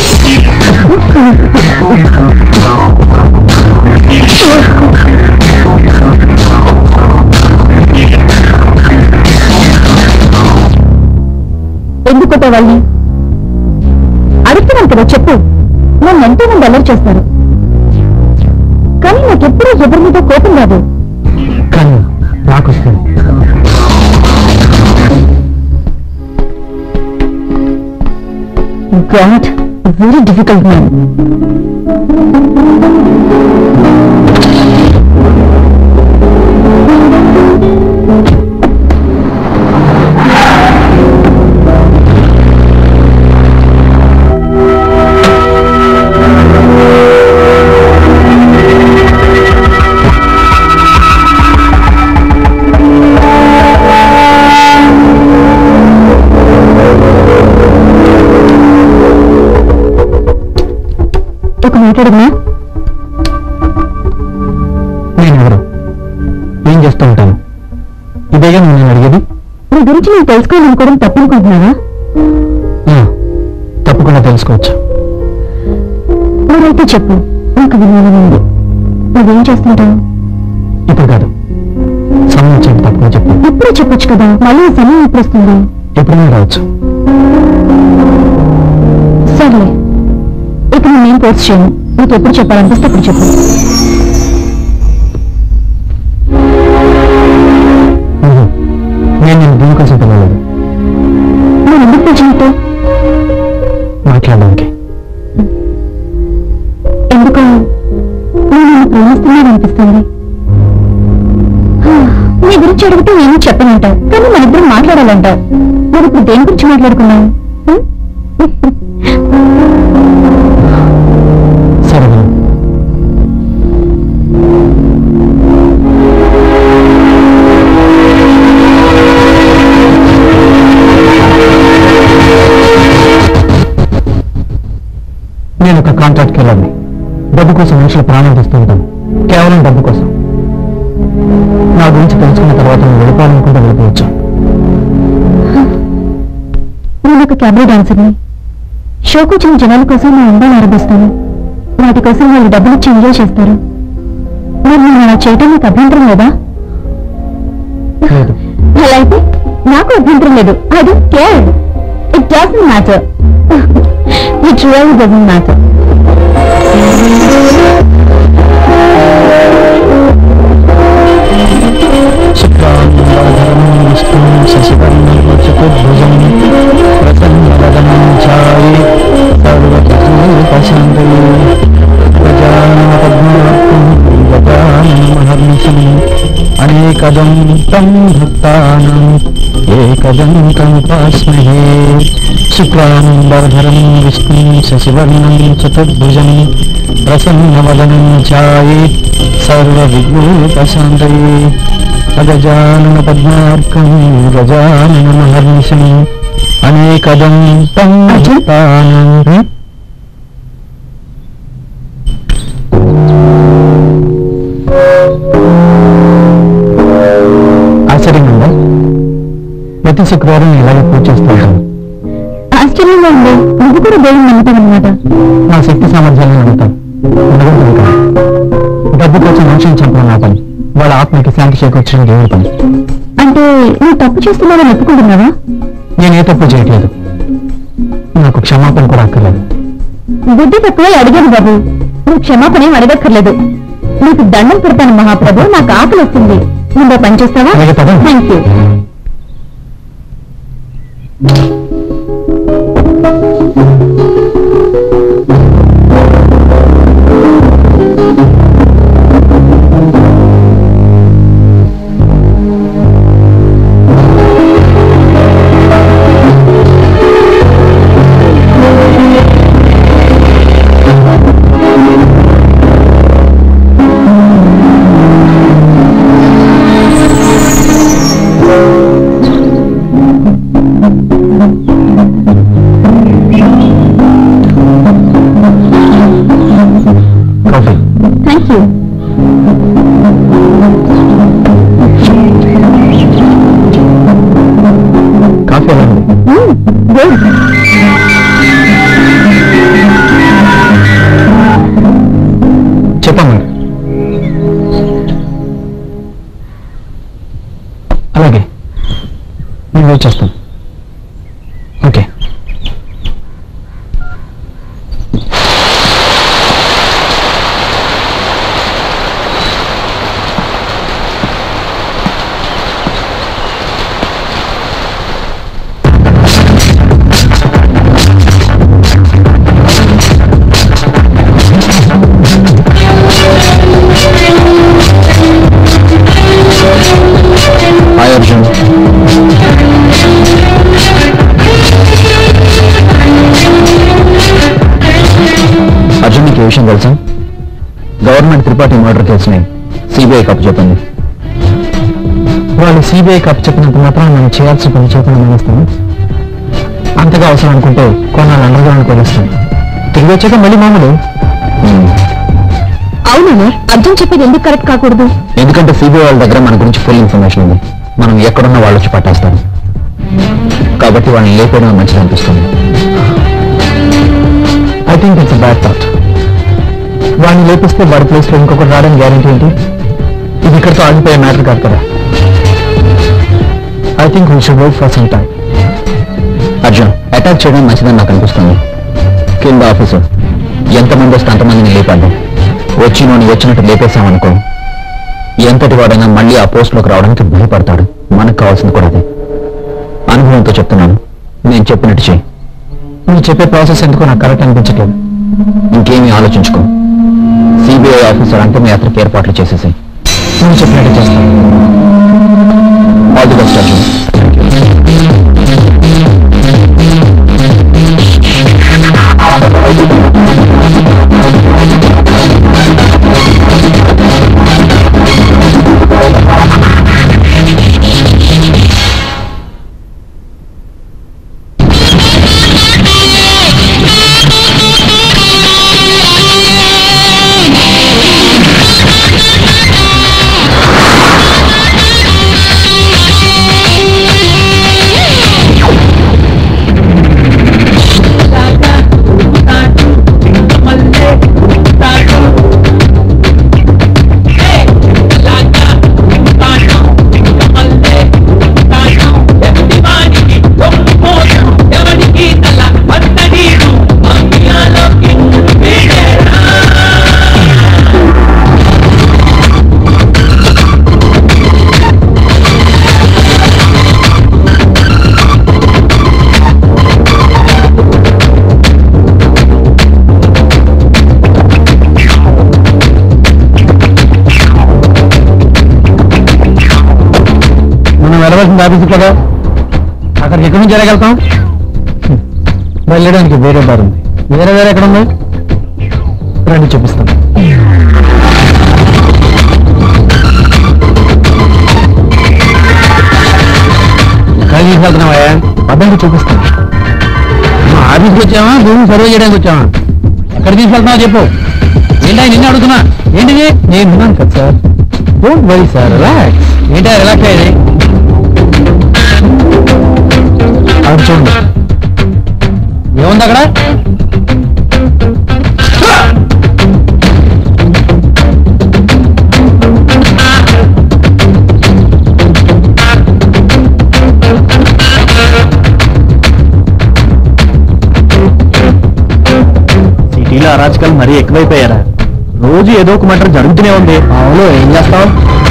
ఎందుకు కొట్టే వాళ్ళని అడుగుతున్నాను కదా చెప్పు నన్ను ఎంతో మంది అల్లరి చేస్తారు కానీ నాకెప్పుడూ ఎవరి మీద కోపం రాదు కానీ నాకు వస్తుంది గాడ్ వెరీ డిఫికల్ట్ మ్యాన్ ఒక మాట్లాడమ్మా నేను ఎవరు ఏం చేస్తూ ఉంటాను ఇదేగా నువ్వు నేను అడిగేది నీ గురించి నేను తెలుసుకోవాలనుకోవడం తప్పనుకుంటున్నావా ఆ, తప్పకుండా తెలుసుకోవచ్చు మరైతే చెప్పు నాకు వినాలని ఉంది నువ్వేం చేస్తుంటావు ఇప్పుడు కాదు సమయం వచ్చేది తప్పకుండా చెప్పు ఇప్పుడే చెప్పొచ్చు కదా మళ్ళీ ఈ సమయం ఎప్పుడు వస్తుంది ఎప్పుడైనా రావచ్చు సర్లే ఇక నేనేం పోస్ట్ చేయను నీకు ఎప్పుడు చెప్పాలనిపిస్తే అప్పుడు చెప్పు నువ్వు అనిపిస్తుంది నీ గురించి అడిగితే ఏమీ చెప్పనంటావు కానీ మన ఇద్దరం మాట్లాడాలంటావు మరి ఇప్పుడు దేని గురించి మాట్లాడుకున్నావు హ్మ్? సరే నేను ఒక కాంట్రాక్ట్ కిల్లర్ని డబ్బు కోసం మనుషుల ప్రాణం తీస్తూ ఉంటాను కేవలం డబ్బు కోసం నా గురించి తెలుసుకున్న తర్వాత నువ్వు వెళ్ళిపోవాలనుకుంటే వెళ్ళిపోవచ్చు నేను ఒక క్యాబరీ డాన్సర్ని షోకు వచ్చిన జనాల కోసం నా అందాలు ఆరంభిస్తాను వాటి కోసం వాళ్ళు డబ్బులు ఇచ్చి ఎంజాయ్ చేస్తారు మరి నేను అలా చేయటం నీకు అభ్యంతరం లేదా లేదు అలా అయితే నాకు అభ్యంతరం లేదు I don't care it doesn't matter it really doesn't matter శుక్లాంబరధరం విష్ణుం శశివర్ణచతుర్భుజం ప్రసన్నవదనం ఛాయి సర్వతూపశాంతయే గజానపద్మార్కం గజానమహర్నిశం అనేకదం తం భక్తానాం ఏకదంతముపాస్మహే శుక్లాంబరధరం విష్ణుం శశివర్ణం చతుర్భుజం ప్రసన్నవదనం ఛాయి సర్వవిఘ్నోపశాంతయే అగజానన పద్మార్కం గజానన మహర్నిశం అనేకదం తం భక్తానాం ఆశ్చర్యంగా ఉందా ప్రతి శుక్రవారం నేను ఇలాగే పూజ చేస్తూ ఉంటాను ఆశ్చర్యంగా ఉంది నువ్వు కూడా దేవుని నమ్ముతావన్నమాట నా శక్తి సామర్థ్యాలను నమ్ముతాను భగవంతుడు కాదు డబ్బు కోసం మనుషుని చంపడం నా పని వాళ్ళ ఆత్మకి శాంతి చేకూర్చడం దేవుడి పని అంటే నువ్వు తప్పు చేస్తున్నావని ఒప్పుకుంటున్నావా నేను ఏ తప్పు చేయట్లేదు నాకు క్షమాపణ కూడా అక్కర్లేదు బుద్ధి తక్కువ అడిగాను బాబు నువ్వు క్షమాపణ ఏం అడగక్కర్లేదు నీకు దండం పెడతాను మహాప్రభు నాకు ఆకలి వస్తుంది నువ్వు పని చేస్తావా అలాగే పద. Thank you coffee thank you coffee ఎలా ఉంది గుడ్ చెప్పమ్మా అలాగే నేను వెయిట్ చేస్తాను ఓకే హాయ్ అర్జున్ అర్జున్ నీకు ఈ విషయం తెలుసా గవర్నమెంట్ త్రిపాఠి మర్డర్ కేసుని సిబిఐ కప్పు చెప్పింది వాళ్ళు సిబిఐ కప్పు చెప్పినంత మాత్రం మనం చేయాల్సిన పని చేయకుండా మానేస్తాము అంతగా అవసరం అనుకుంటే కొన్నాళ్ళు అండర్ గ్రౌండ్ కొనేస్తాం తిరిగి వచ్చాక మళ్ళీ మామూలు అవును అర్జున్ చెప్పేది ఎందుకు కరెక్ట్ కాకూడదు ఎందుకంటే సిబిఐ వాళ్ళ దగ్గర మన గురించి ఫుల్ ఇన్ఫర్మేషన్ ఉంది మనం ఎక్కడున్నా వాళ్ళు వచ్చి పట్టేస్తారు కాబట్టి వాళ్ళని లేపేయడం మంచిది అనిపిస్తుంది I think it's bad thought వాడిని లేపిస్తే వాడి ప్లేస్లో ఇంకొకటి రావడం గ్యారంటీ ఏంటి ఇది ఇక్కడితో ఆగిపోయే మ్యాటర్ కాదు కదా I think we should wait for some time Arjun attack చేయడం మంచిదని నాకు అనిపిస్తుంది కింద ఆఫీసర్ ఎంతమంది వస్తే అంతమందిని లేపడ్డాం వచ్చి నోని వచ్చినట్టు లేపేశామనుకో ఎంతటి వాడైనా మళ్ళీ ఆ పోస్ట్లోకి రావడానికి భయపడతాడు మనకు కావాల్సింది కూడా అదే అనుభవంతో చెప్తున్నాను నేను చెప్పినట్టు చెయ్యి నువ్వు చెప్పే ప్రాసెస్ ఎందుకో నాకు కరెక్ట్ అనిపించట్లేదు ఇంకేమీ ఆలోచించుకో సిబిఐ ఆఫీసర్ అంతిమ యాత్రకి ఏర్పాట్లు చేసేసి నువ్వు చెప్పినట్టు చేస్తాను ఆల్ ది బెస్ట్ అర్జున్ మనం వెళ్ళవలసిన ఆఫీసు కదా అక్కడికి ఎక్కడి నుంచి వెళ్ళగలుగుతాం వెళ్ళడానికి వేరే దారి ఉంది వేరే వేరే ఎక్కడ ఉంది రండి చూపిస్తాను ఎక్కడ తీసుకెళ్తున్నావా పదండి చూపిస్తాను మా ఆఫీస్కి వచ్చామా భూమి సర్వే చేయడానికి వచ్చామా ఎక్కడ తీసుకెళ్తున్నావో చెప్పు ఏంటా నిన్ను అడుగుతున్నా ఏంటిది నేను విన్నాను కదా sir don't worry sir relax ఏంటా రిలాక్స్ అయ్యేది అక్కడ చూడండి ఏముంది అక్కడ సిటీలో అరాచకాలు మరీ ఎక్కువైపోయారా రోజు ఏదో ఒక మటర్ జరుగుతూనే ఉంది అవును ఏం చేస్తాం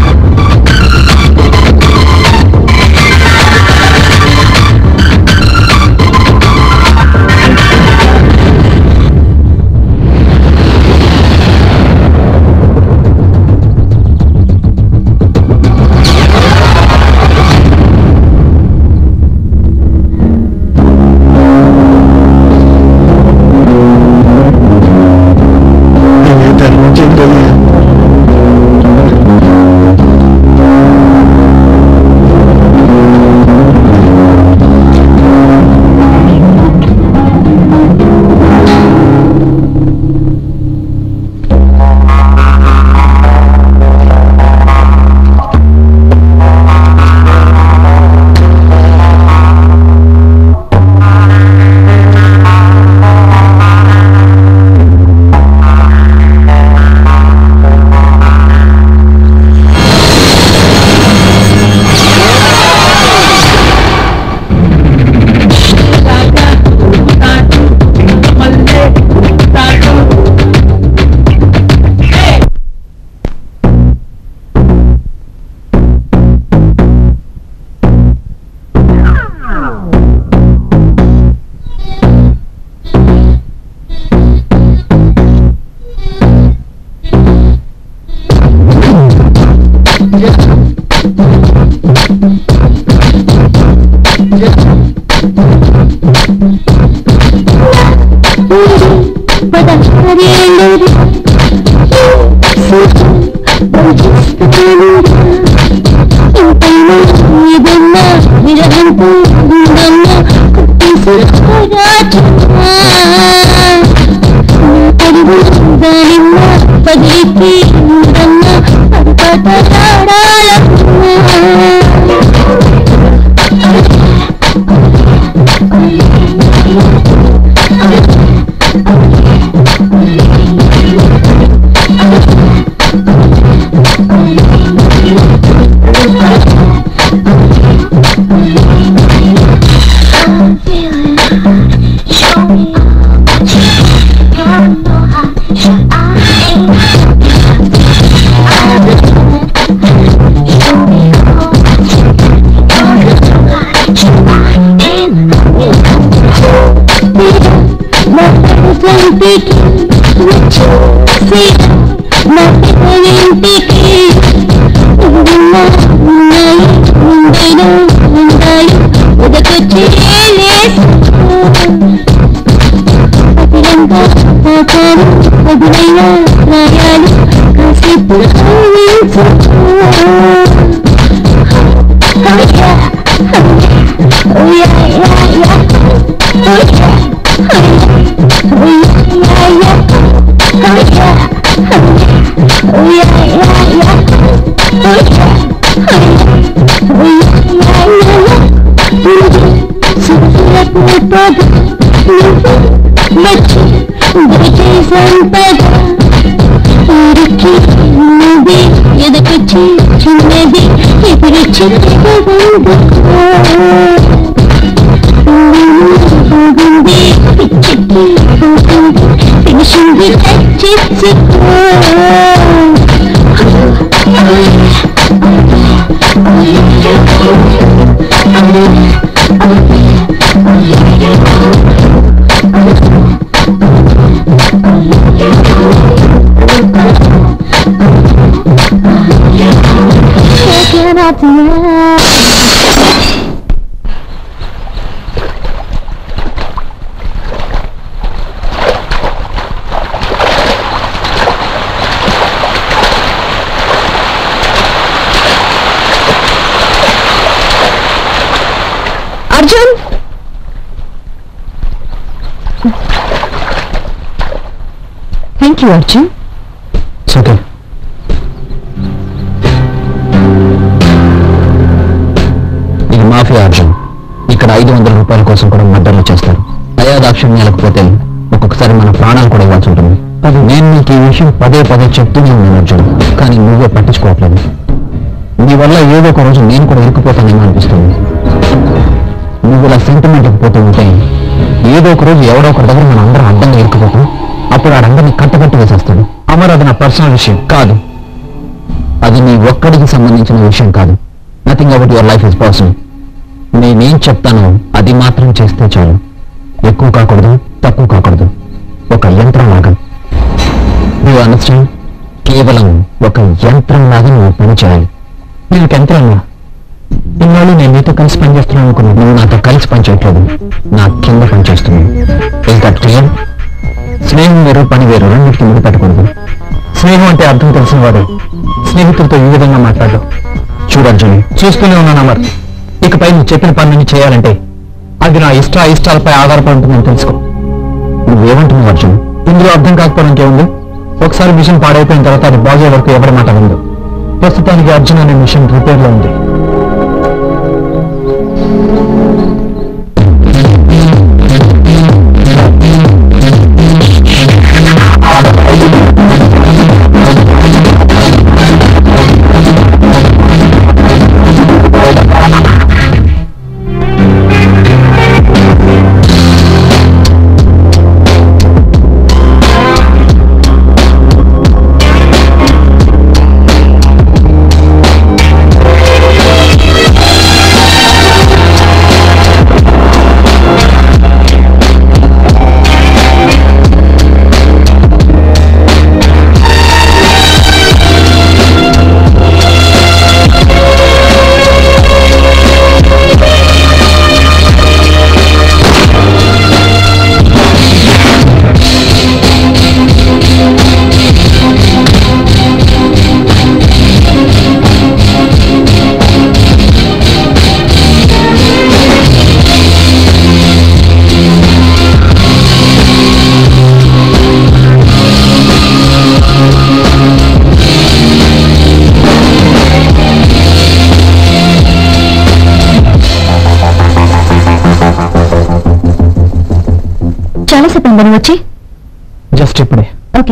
పదికి ఉండమ్మ ఎదకొచ్చి చిన్నది ఎదురు చిన్నది పిచ్చికి finishing touch Arjun thank you Arjun okay ఇది మాఫియా అర్జున్ ఇక్కడ ఐదు వందల రూపాయల కోసం కూడా మర్డర్లు చేస్తారు దయాదాక్షిణ్యాలకు పోతే ఒక్కొక్కసారి మన ప్రాణాలు కూడా ఇవ్వాల్సి ఉంటుంది అది నేను నీకు ఈ విషయం పదే పదే చెప్తూనే ఉన్నాను అర్జున్ కానీ నువ్వే పట్టించుకోవట్లేదు నీ వల్ల ఏదో ఒక రోజు నేను కూడా ఇరుక్కుపోతానేమో అనిపిస్తుంది నువ్వు ఇలా సెంటిమెంట్కి పోతూ ఉంటే ఏదో ఒక రోజు ఎవడో ఒకరి దగ్గర మనం అందరం అడ్డంగా ఇరుక్కుపోతాం అప్పుడు ఆడందరినీ కట్టకట్టి వేసేస్తాడు అమర్ అది నా పర్సనల్ విషయం కాదు అది నీ ఒక్కడికి సంబంధించిన విషయం కాదు nothing about your life is personal నేనేం చెప్తానో అది మాత్రం చేస్తే చాలు ఎక్కువ కాకూడదు తక్కువ కాకూడదు ఒక యంత్రం లాగా నువ్వు అండర్స్టాండ్ కేవలం ఒక యంత్రం లాగా నువ్వు పని చేయాలి నేను ఒక యంత్రంలా ఇన్నాళ్ళు నేను నీతో కలిసి పనిచేస్తున్నాను అనుకున్నాను నువ్వు నాతో కలిసి పనిచేయట్లేదు నా కింద పనిచేస్తున్నావు ఇస్ దట్ క్లియర్ స్నేహం వేరు పని వేరు రెండింటికి ముందు పెట్టకూడదు స్నేహం అంటే అర్థం తెలిసిన వాడు స్నేహితులతో ఈ విధంగా మాట్లాడు చూడర్జున్ చూస్తూనే ఉన్నాను అమర్ ఇకపై నువ్వు చెప్పిన పనులన్నీ చేయాలంటే అది నా ఇష్ట ఇష్టాలపై ఆధారపడి ఉంటుందని తెలుసుకో నువ్వేమంటున్నావు అర్జున్ ఇందులో అర్థం కాకపోవడం ఇంకేముంది ఒకసారి మిషన్ పాడైపోయిన తర్వాత అది బాగే వరకు ఎవరి మాట విందు ప్రస్తుతానికి అర్జున్ అనే మిషన్ రిపేర్ లో ఉంది చాలా సేపు అయిందని వచ్చి జస్ట్ ఇప్పుడే ఓకే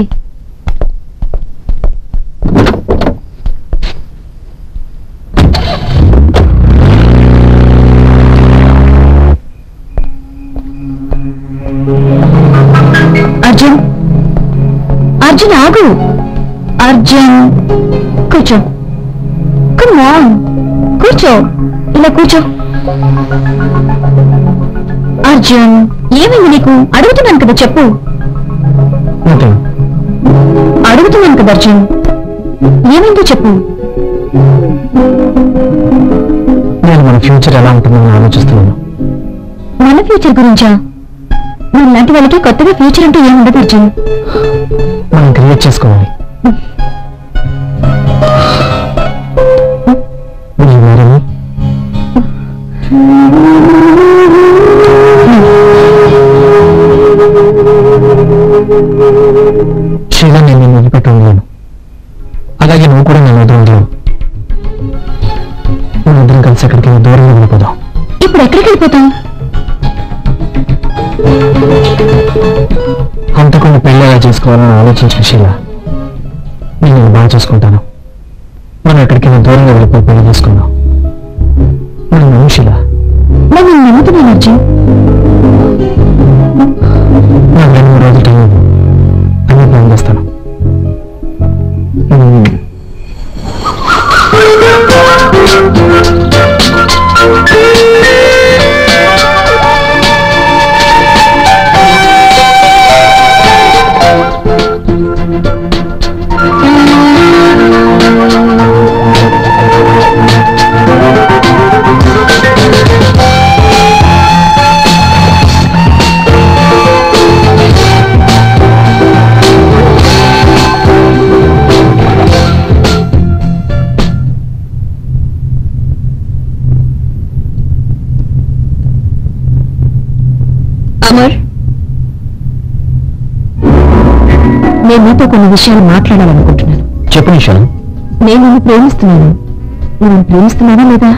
అర్జున్ అర్జున్ ఆగు అర్జున్ కూర్చో కమ్ ఆన్ కూర్చో ఇలా కూర్చో అర్జున్ ఏమైంది నీకు అడుగుతున్నాను కదా చెప్పు నథింగ్ అడుగుతున్నాను కదా అర్జున్ ఏమైందో చెప్పు నేను మన ఫ్యూచర్ ఎలా ఉంటుందని ఆలోచిస్తున్నాను మన ఫ్యూచర్ గురించా మనలాంటి వాళ్ళకి కొత్తగా ఫ్యూచర్ అంటే ఏముండదు అర్జున్ మనం క్రియేట్ చేసుకోవాలి ఎక్కడికి వెళ్ళిపోతాం హంతకుండా పెళ్లి ఎలా చేసుకోవాలని ఆలోచించిన శీల నేను నిన్ను బాగా చూసుకుంటాను మనం ఎక్కడికైనా దూరంగా వెళ్ళిపోయి పెళ్లి చేసుకుందాం మనం నమ్ము శీల నేను నిన్ను నమ్ముతున్నాను అర్జున్ నాకు రెండు మూడు రోజులు టైం ఇవ్వు. అన్ని ప్లాన్ చేస్తాను ఉమ్. అమర్ నేను నీతో కొన్ని విషయాలు మాట్లాడాలనుకుంటున్నాను చెప్పు నిషా నేను నిన్ను ప్రేమిస్తున్నాను నువ్వు ప్రేమిస్తున్నావా లేదా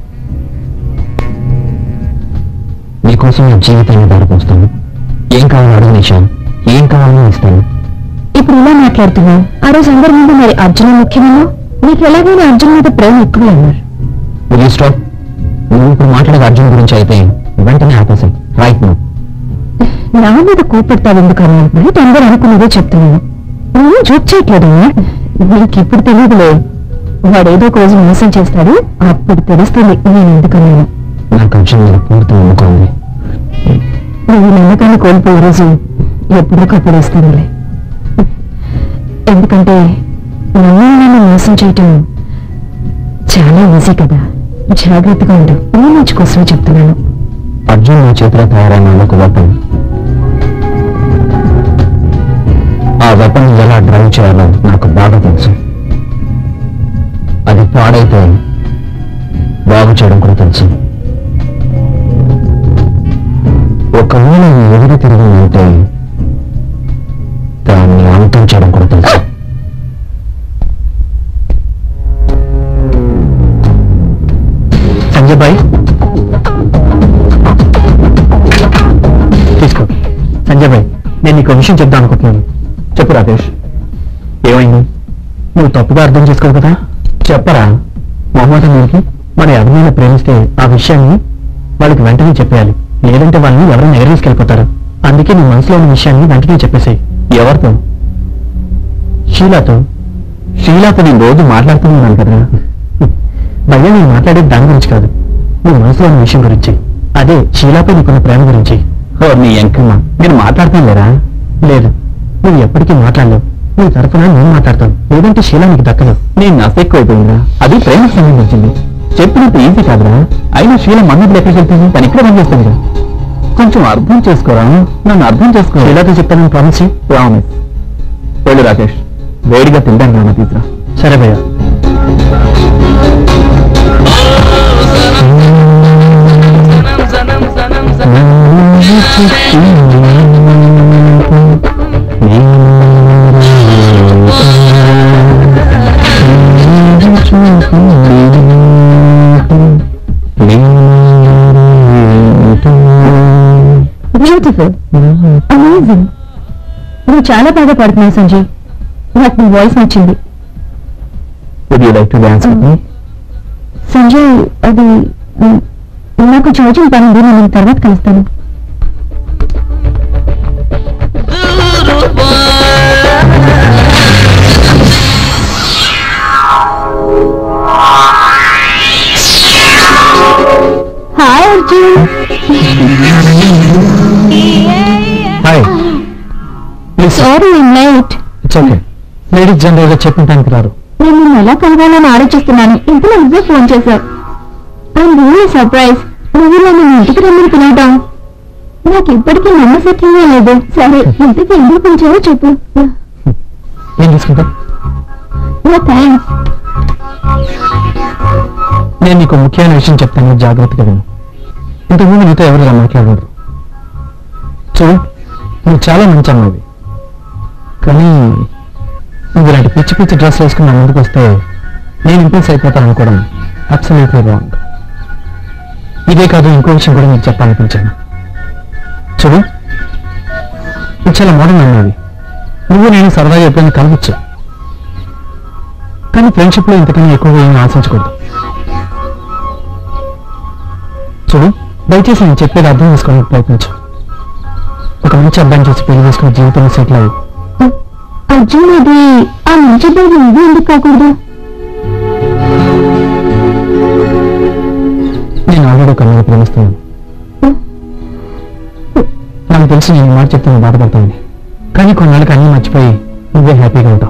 నీకోసం నా జీవితాన్ని దారిపోస్తాను ఏం కావాలో అడుగు నిషా ఏం కావాలో ఇస్తాను ఇప్పుడు ఇలా మాట్లాడుతున్నావు ఆ రోజు అందరి ముందు మరి అర్జున ముఖ్యమన్నా నీకు ఎలాగైనా అర్జున్ మీద ప్రేమ ఎక్కువే అన్నారు విల్ యూ స్టాప్ నువ్వు ఇప్పుడు మాట్లాడేది అర్జున్ గురించి అయితే వెంటనే ఆపేసాయి రైట్ నువ్వు నా మీద కోపడతావు ఎందుకని బయట అందరూ అనుకున్నదే చెప్తున్నాను నువ్వు జోక్ చేయట్లేదు నీకు ఇప్పుడు తెలియదులే వాడు ఏదో ఒక రోజు మోసం చేస్తాడు అప్పుడు తెలుస్తుంది నేను ఎందుకన్నాను నాకు అర్జున్ మీద పూర్తి నమ్మకం ఉంది నువ్వు నమ్మకాన్ని కోల్పోయే రోజు ఎప్పటికప్పుడు వస్తుందిలే ఎందుకంటే నన్ను నన్ను మోసం చేయటం చాలా ఈజీ కదా జాగ్రత్తగా ఉండు నీ మంచి కోసమే చెప్తున్నాను అర్జున్ నా చేతిలో తయారైన ఒక వెపన్ ఆ వెపన్ ఎలా డ్రైవ్ చేయాలో నాకు బాగా తెలుసు అది పాడైతే బాగు చేయడం కూడా తెలుసు ఒకవేళ అది ఎదురు తిరిగిందంటే దాన్ని అంతం చేయడం కూడా తెలుసు సంజయ్ భాయ్ తీసుకో సంజయ్ భాయ్ నేను నీకు ఒక విషయం చెప్దాం అనుకుంటున్నాను చెప్పు రాకేష్ ఏమైంది నువ్వు తప్పుగా అర్థం చేసుకోవు కదా చెప్పరా మొహమ్మద్ మీరికి మనం ఎవరినైనా ప్రేమిస్తే ఆ విషయాన్ని వాళ్ళకి వెంటనే చెప్పేయాలి లేదంటే వాళ్ళని ఎవరైనా ఎగరేసుకెళ్ళిపోతారు అందుకే నీ మనసులో ఉన్న విషయాన్ని వెంటనే చెప్పేసేయి ఎవరితో షీలాతో షీలాతో నేను రోజు మాట్లాడుతున్నాను కదా భయ్యా నేను మాట్లాడేది దాని గురించి కాదు నీ మనసులో ఉన్న విషయం గురించి అదే షీలాపై నీకున్న ప్రేమ గురించి ఓ నీ ఎంకమ్మ నేను మాట్లాడతాను లేరా లేదు నువ్వు ఎప్పటికీ మాట్లాడలేవు నీ తరఫున నేను మాట్లాడతాను లేదంటే షీలా నీకు దక్కదు నేను నసెక్కు అయిపోయిందిరా అది ప్రేమకు సంబంధించింది చెప్పినట్టు ఈజీ కాదురా అయినా షీల మన్నది ఎక్కడికి వెళ్తుంది తను ఇక్కడ పనిచేస్తుందిరా కొంచెం అర్థం చేసుకోరా నన్ను అర్థం చేసుకో షీలాతో చెప్తానని ప్రామిస్ ప్రామిస్ వెళ్ళు రాకేష్ వేడిగా తింటాను నాన్న తీసురా సరే భయ్యా బ్యూటిఫుల్ అమేజింగ్ నువ్వు చాలా బాగా పాడుతున్నావు సంజయ్ నాకు నీ వాయిస్ నచ్చింది Would you like to dance with me? Sanjay అది ఉమ్, నాకు చౌచం పని ఉంది నేను తర్వాత కలుస్తాను hi Arjun hi please sorry late it's okay ladies general గా చెప్పుంటానికి రారు నేను నిన్ను ఎలా కలవాలని ఆలోచిస్తున్నాను ఇంతలో నువ్వే ఫోన్ చేశావు ఐఎమ్ రియల్లీ సర్ప్రైజ్ నువ్వు నన్ను మీ ఇంటికి రమ్మని పిలవటం నాకు ఇప్పటికీ నమ్మసత్యమే లేదు సరే ఇంటికి ఎందుకు పిలిచావో చెప్పు ఏం తీసుకుంటా థ్యాంక్స్ నేను నీకు ముఖ్యమైన విషయం చెప్తాను జాగ్రత్తగా విను ఇంతకుముందు నీతో ఎవరు ఇలా మాట్లాడరు చూడు నువ్వు చాలా మంచి అమ్మాయి కానీ నువ్వు ఇలాంటి పిచ్చి పిచ్చి డ్రెస్ వేసుకుని నా ముందుకు వస్తే నేను ఇంప్రెస్ అయిపోతాను అనుకోవడం అబ్సల్యూట్లీ రాంగ్ ఇదే కాదు ఇంకో విషయం కూడా మీకు చెప్పాలనిపించాను చూడు ఇది చాలా మోడర్న్ అన్నది నువ్వు నేను సరదాగా ఎప్పుడైనా కలవచ్చు కానీ ఫ్రెండ్షిప్లో ఇంతకన్నా ఎక్కువగా ఏమీ ఆశించకూడదు చూడు దయచేసి నేను చెప్పేది అర్థం చేసుకోవడానికి ప్రయత్నించు ఒక మంచి అబ్బాయిని చూసి పెళ్లి చేసుకుని జీవితంలో సెటిల్ అయ్యి అర్జున్ అది ఆ మంచి బాబు నువ్వు ఎందుకు కాకూడదు నేను ఆల్రెడీ ఒక అమ్మాయిని ప్రేమిస్తున్నాను నాకు తెలిసి నేను ఈ మాట చెప్తే నువ్వు బాధపడతానని కానీ కొన్నాళ్ళకి అన్నీ మర్చిపోయి నువ్వే హ్యాపీగా ఉంటావు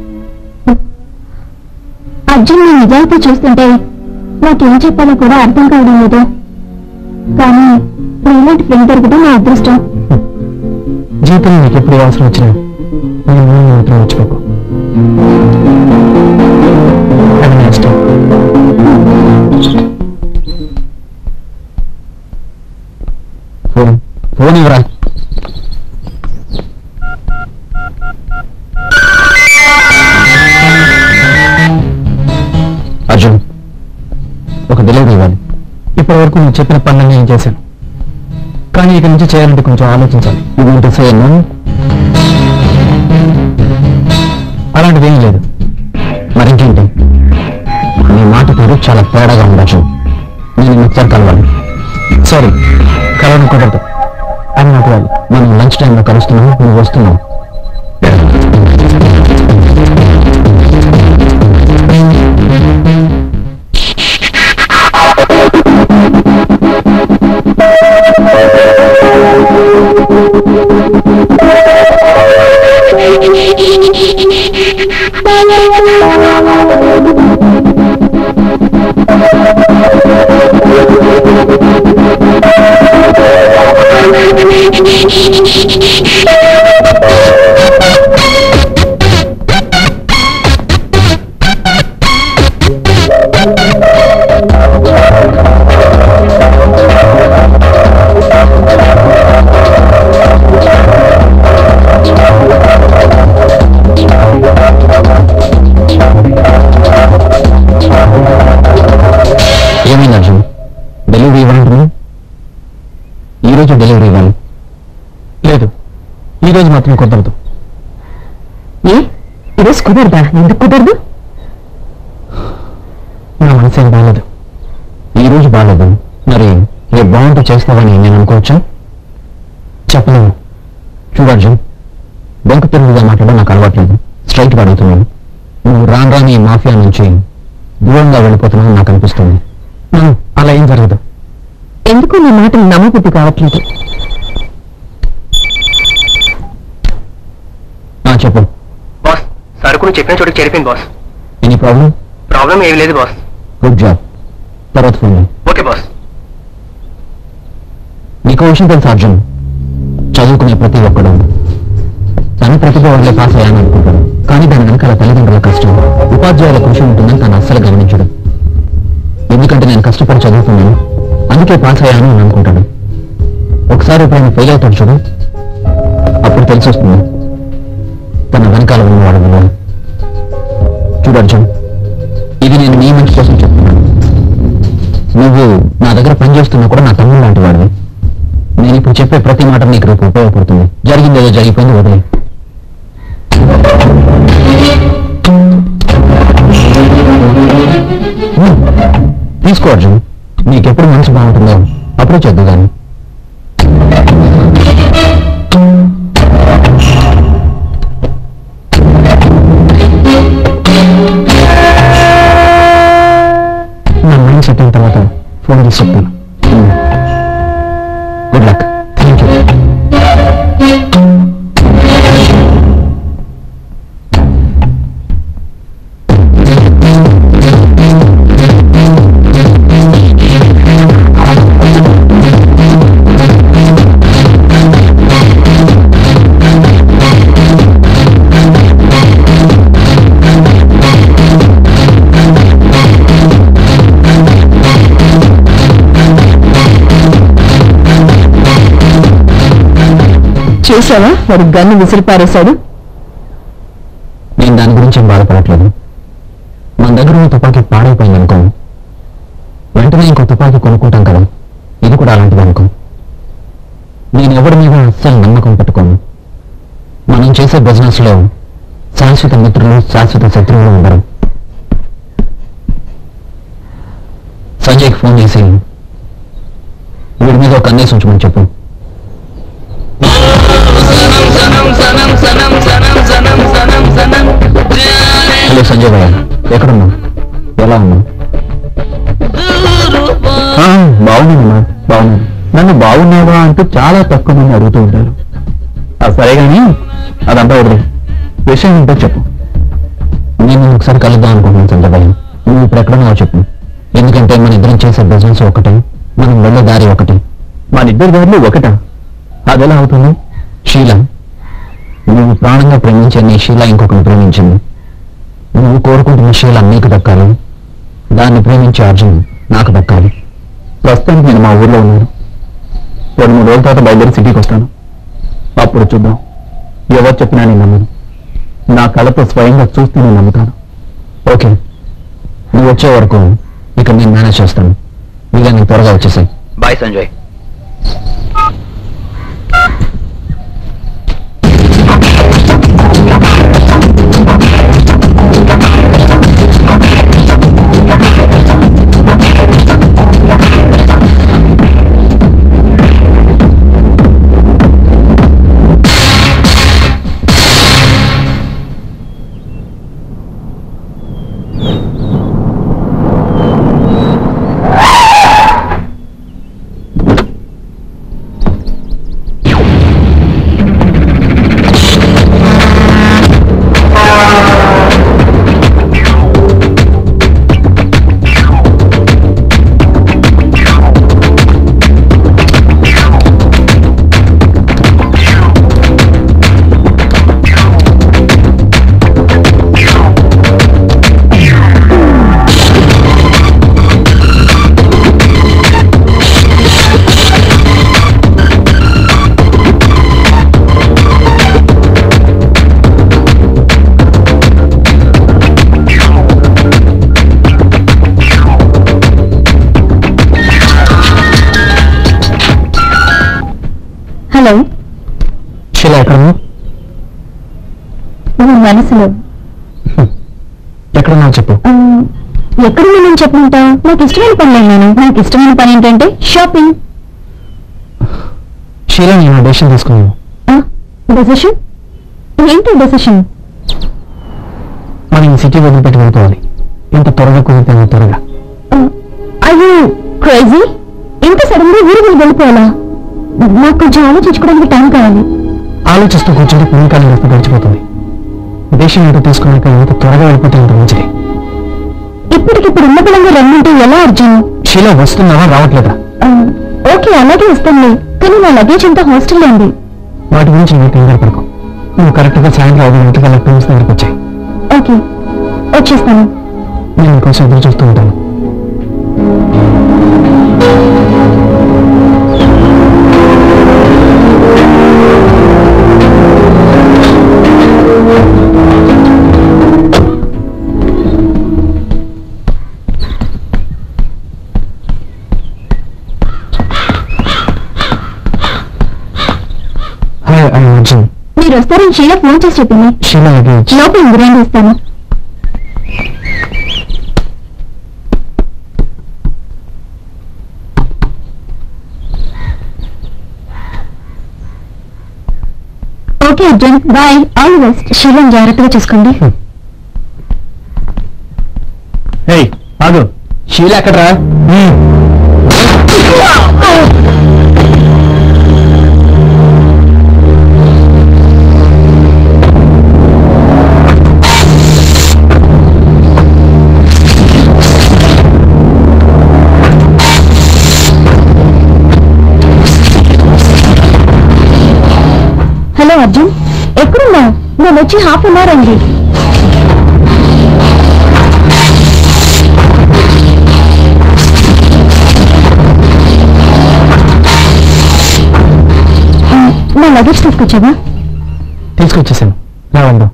అర్జున్ నీ నిజాయితీ చూస్తుంటే నాకేం చెప్పాలో కూడా అర్థం కావడం లేదు కానీ నీలాంటి ఫ్రెండ్ దొరకడం నా అదృష్టం జీవితంలో నీకు ఎప్పుడు ఏ అవసరం వచ్చినా నేను నువ్వు మాత్రం మర్చిపోకు Have a nice day. Phone phone ఇవ్వరా అర్జున్ ఒక డెలివరీ ఇవ్వాలి ఇప్పటి వరకు నువ్వు చెప్పిన పనులన్నీ నేను చేశాను కానీ ఇక నుంచి చేయాలంటే కొంచెం ఆలోచించాలి ఇది సేను అలాంటిది ఏం లేదు మరింకేంటి నీ మాట తీరు చాలా తేడాగా ఉండొచ్చు నేను మిక్సర్ కలవాలి సారీ కలవడం కుదరదు అని నాకు వాళ్ళు మనం లంచ్ టైంలో కలుస్తున్నాం నువ్వు వస్తున్నావు ఏమైంది అర్జున్ డెలివరీ ఇవ్వాలంటున్నావు ఈరోజు డెలివరీ ఇవ్వాలి లేదు ఈరోజు మాత్రం కుదరదు ఏ ఈరోజు కుదరదా ఎందుకు కుదరదు నా మనసు ఏం బాగాలేదు ఈ రోజు బాగాలేదు మరి రేపు బాగుంటే చేస్తావని నేను అనుకోవచ్చా చెప్పలేను చూడు అర్జున్ బొంక తిరుగుగా మాట్లాడడం నాకు అలవాట్లేదు స్ట్రైట్గా అడుగుతున్నాను నువ్వు రాను రాని ఈ మాఫియా నుంచి దూరంగా వెళ్ళిపోతున్నావు నాకు అనిపిస్తుంది అలా ఏం జరగదు ఎందుకు నీ మాటలు నమ్మబుద్ధి కావట్లేదు ఆ, చెప్పు బాస్ సరుకును చెప్పిన చోటుకి చేరిపోయింది బాస్ ఎనీ ప్రాబ్లం ప్రాబ్లం ఏమీ లేదు బాస్ గుడ్ జాబ్ తర్వాత ఫోన్ చేయి. ఓకే బాస్ నీకు విషయం తెలుసు అర్జున్ చదువుకునే ప్రతి ఒక్కడు తన ప్రతిభ వల్లే పాస్ అయ్యాను అనుకుంటాడు కానీ దాని వెనకాల తల్లిదండ్రుల కష్టం ఉపాధ్యాయుల కృషి ఉంటుందని తను అస్సలు గమనించడు ఎందుకంటే నేను కష్టపడి చదువుతున్నాను అందుకే పాస్ అయ్యాను అని అనుకుంటాడు ఒకసారి ఎప్పుడైనా ఫెయిల్ అవుతాడు చూడు అప్పుడు తెలిసి వస్తుంది తన వెనకాల ఉన్నవాడు విలువ చూడు అర్జున్ ఇది నేను నీ మంచి కోసం చెప్తున్నాను నువ్వు నా దగ్గర పనిచేస్తున్నా కూడా నా తమ్ముడు లాంటి వాడివి నేను ఇప్పుడు చెప్పే ప్రతి మాట నీకు రేపు ఉపయోగపడుతుంది జరిగింది ఏదో జరిగిపోయింది వదిలే హ్మ్. తీసుకో అర్జున్ నీకెప్పుడు మనసు బాగుంటుందో అప్పుడే చేద్దు కానీ నా మైండ్ సెట్ అయిన తర్వాత ఫోన్ చేసి చెప్తాను గుడ్ లక్ థ్యాంక్ యూ చూసావా వాడు గన్ను విసిరి పారేశాడు నేను దాని గురించి ఏం బాధపడట్లేదు మన దగ్గర ఉన్న తుపాకీ పాడైపోయింది అనుకో వెంటనే ఇంకో తుపాకీ కొనుక్కుంటాం కదా అస్సలు నమ్మకం పెట్టుకోను మనం చేసే బిజినెస్ లో శాశ్వత మిత్రులు శాశ్వత శత్రువులు ఉండరు సంజయ్కి ఫోన్ చేసి వీడి మీద ఒక కన్నేసి ఉంచమని చెప్పు హలో సంజయ్ భయ్య ఎక్కడున్నావు ఎలా ఉన్నావు ఆ, బాగున్నానమ్మా బాగున్నాను నన్ను బాగున్నావా అంటూ చాలా తక్కువ మంది అడుగుతూ ఉంటారు ఆ సరే కానీ అదంతా వదిలే విషయం ఏంటో చెప్పు నేను ఒకసారి కలుద్దాం అనుకుంటున్నాను సంజయ్ భయ్య నువ్వు ఇప్పుడు ఎక్కడున్నావో చెప్పు ఎందుకంటే మన ఇద్దరం చేసే బిజినెస్ ఒకటే మనం వెళ్ళే దారి ఒకటి మన ఇద్దరి దారిలో ఒకటా అదెలా అవుతుంది షీల నువ్వు ప్రాణంగా ప్రేమించే నీ షీల ఇంకొకరిని ప్రేమించింది నువ్వు కోరుకుంటున్న షీల నీకు దక్కాలి దాన్ని ప్రేమించే అర్జున్ నాకు దక్కాలి ప్రస్తుతానికి నేను మా ఊర్లో ఉన్నాను రెండు మూడు రోజుల తర్వాత బయలుదేరి సిటీకి వస్తాను అప్పుడు చూద్దాం ఎవరు చెప్పినా నేను నమ్మను నా కళతో స్వయంగా చూస్తే నేను నమ్ముతాను ఓకే నువ్వు వచ్చే వరకు ఇక నేను మేనేజ్ చేస్తాను వీళ్ళని త్వరగా వచ్చేసాయి బాయ్ సంజయ్ హలో షీల ఎక్కడ నీ మనసులో ఎక్కడున్నావు చెప్పు ఆ, ఎక్కడ నేను చెప్పమంటావు నాకు ఇష్టమైన పని నేను నాకు ఇష్టమైన పని ఏంటంటే షాపింగ్ షీల నేను డెసిషన్ తీసుకున్నాను డెసిషన్ ఏంటి డెసిషన్ మనం ఈ సిటీ వదిలిపెట్టి వెళ్ళిపోవాలి ఎంత త్వరగా కుదిరితే అంత త్వరగా అయ్యో క్రేజీ ఇంత సడన్ గా ఊరు వెళ్ళి వెళ్ళిపోవాలా నాకు కొంచెం ఆలోచించుకోవడానికి టైం కావాలి ఆలోచిస్తూ కూర్చుంటే పుణ్యకాలం రక్తం గడిచిపోతుంది దేశం ఏంటో తీసుకున్నాక ఎంత త్వరగా వెళ్ళిపోతే అంత మంచిది ఇప్పటికిప్పుడు ఉన్న పిల్లలు రమ్మంటే ఎలా అర్జున్ షీల వస్తున్నావా రావట్లేదా ఆ, ఓకే అలాగే వస్తుంది కానీ నా లగేజ్ అంతా హాస్టల్లో ఉంది వాటి గురించి నువ్వు కంగారు పడకు నువ్వు కరెక్ట్గా సాయంత్రం ఐదు గంటలకు అలా టూమ్స్ దగ్గరికి వచ్చాయి ఓకే వచ్చేస్తాను నేను నీకోసం ఎదురు చూస్తూ ఉంటాను హాయ్ ఐ అర్జున్ మీరు వస్తారని షీలా ఫోన్ చేసి చెప్పింది షీలా లగేజ్ లోపల ఇంగ్రాండ్ ఇస్తాను okay Arjun bye all the best శీలం జాగ్రత్తగా చూసుకోండి హే ఆగు షీల ఎక్కడరా హలో అర్జున్ ఎక్కడున్నావు నేను వచ్చి హాఫ్ అన్ అవర్ అండి నా లగేజ్ తీసుకొచ్చావా తీసుకొచ్చేసాను రావండు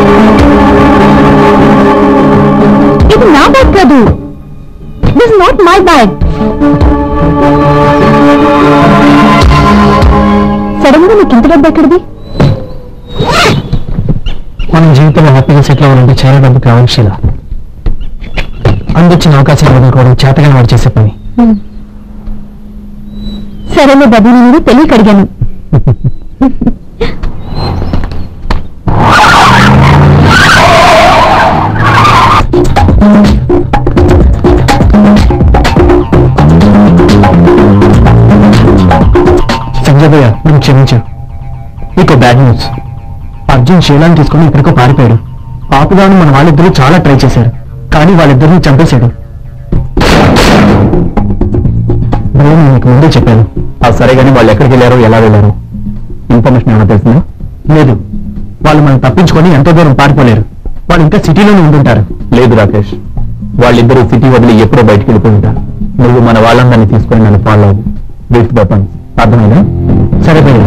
ఇది నా బ్యాగ్ కాదు this not my bye bye sudden గా నీకు ఇంత డబ్బు ఎక్కడిది మనం జీవితంలో హ్యాపీగా సెటిల్ అవ్వాలంటే చాలా డబ్బు కావాలి శీల అందొచ్చిన అవకాశాలు వదులుకోవడం చేతగా వాడు చేసే పని సరేలే బాబు నేను తెలియక అడిగాను సంజయ్ భయ్య నన్ను క్షమించు నీకు బ్యాడ్ న్యూస్ అర్జున్ శీలాన్ని తీసుకుని ఇక్కడికో పారిపోయాడు ఆపుదాను మన వాళ్ళిద్దరూ చాలా ట్రై చేశారు కానీ వాళ్ళిద్దరిని చంపేశాడు భయ్య నేను నీకు ముందే చెప్పాను ఆ సరే కానీ వాళ్ళు ఎక్కడికి వెళ్ళారో ఎలా వెళ్ళారో ఇన్ఫర్మేషన్ ఏమైనా తెలిసిందా లేదు వాళ్ళు మనం తప్పించుకొని ఎంతో దూరం పారిపోలేరు వాళ్ళు ఇంకా సిటీలోనే ఉంటుంటారు లేదు రాకేష్ వాళ్ళిద్దరూ సిటీ వదిలి ఎప్పుడో బయటికి వెళ్ళిపోయి ఉంటారు నువ్వు మన వాళ్ళందరినీ తీసుకొని నన్ను ఫాలో అవ్వు విత్ వెపన్స్ అర్థమైందా సరే భయ్య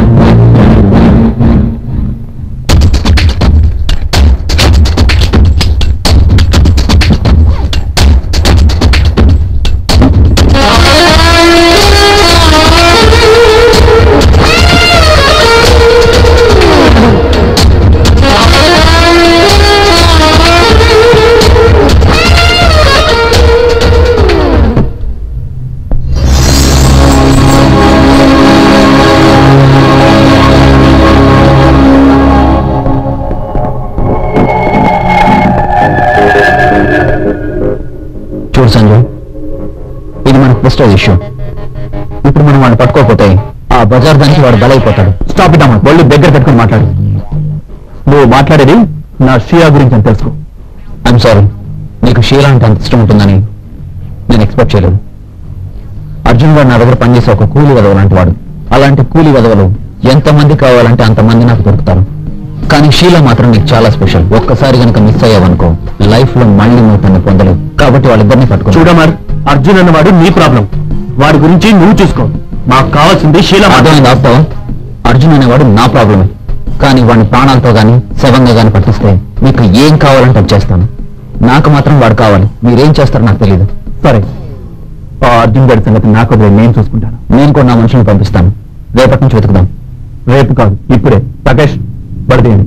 చూడు సంజయ్ ఇది మనకు ప్రెస్టేజ్ ఇష్యూ ఇప్పుడు మనం వాడిని పట్టుకోకపోతే ఆ బజార్ దానికి వాడు బలైపోతాడు స్టాప్ ఇట్ అమ్మా ఒళ్ళు దగ్గర పెట్టుకుని మాట్లాడు నువ్వు మాట్లాడేది నా షియా గురించి అని తెలుసుకో ఐఎమ్ సారీ నీకు షీలా అంటే అంత ఇష్టం ఉంటుందని నేను ఎక్స్పెక్ట్ చేయలేదు అర్జున్ గారు నా దగ్గర పనిచేసే ఒక కూలి వదవ లాంటి వాడు అలాంటి కూలి వదవలు ఎంతమంది కావాలంటే అంతమంది నాకు దొరుకుతారు కానీ షీలా మాత్రం నీకు చాలా స్పెషల్ ఒక్కసారి కనుక మిస్ అయ్యావనుకో లైఫ్ లో మళ్ళీ నువ్వు తను పొందలేవు కాబట్టి వాళ్ళిద్దరిని పట్టుకో చూడమారు అర్జున్ అన్నవాడు నీ ప్రాబ్లం వాడి గురించి నువ్వు చూసుకో మాకు కావాల్సింది షీలా అర్థమైంది వాస్తవం అర్జున్ అనేవాడు నా ప్రాబ్లమే కానీ వాడిని ప్రాణాలతో గాని శవంగా గాని పట్టిస్తే మీకు ఏం కావాలంటే అది చేస్తాను నాకు మాత్రం వాడు కావాలి మీరేం చేస్తారో నాకు తెలియదు సరే ఆ అర్జున్ గారి సంగతి నాకు వదిలే నేను చూసుకుంటాను నేను కూడా నా మనుషులను పంపిస్తాను రేపటి నుంచి వెతుకుదాం రేపు కాదు ఇప్పుడే ప్రకాష్ పడితేయండి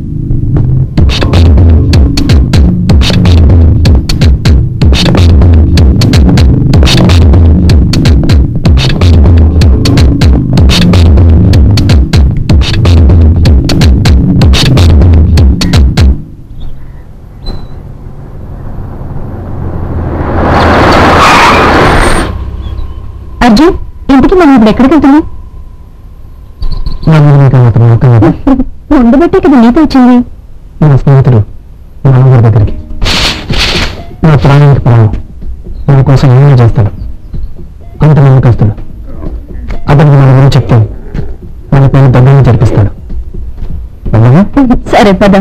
అర్జున్ ఇంటికి మనం ఇప్పుడు ఎక్కడికి వెళ్తున్నాం ఉండబట్టే కదా నీతో వచ్చింది నా స్నేహితుడు మా నాన్నగారి దగ్గరికి నా ప్రాణానికి ప్రాణం మన కోసం ఏమైనా చేస్తాడు అంత నమ్మకస్తుడు అతనికి మన గురించి చెప్తాను మన పైన దగ్గరగా జరిపిస్తాడు వెళ్ళగా సరే పద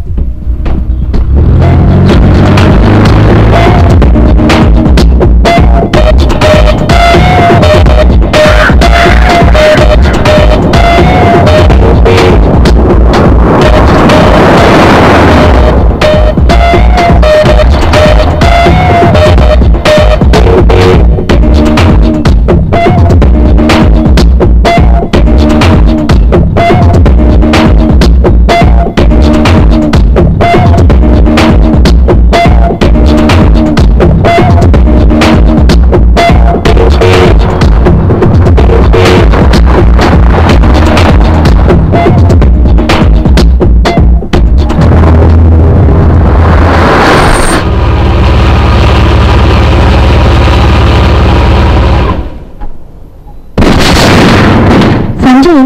సంజయ్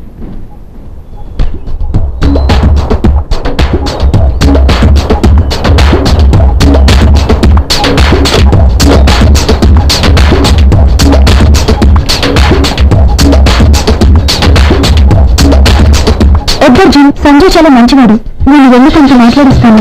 వద్దర్జున్ సంజయ్ చాలా మంచివాడు నేను వెళ్ళి కొంచెం మాట్లాడిస్తాను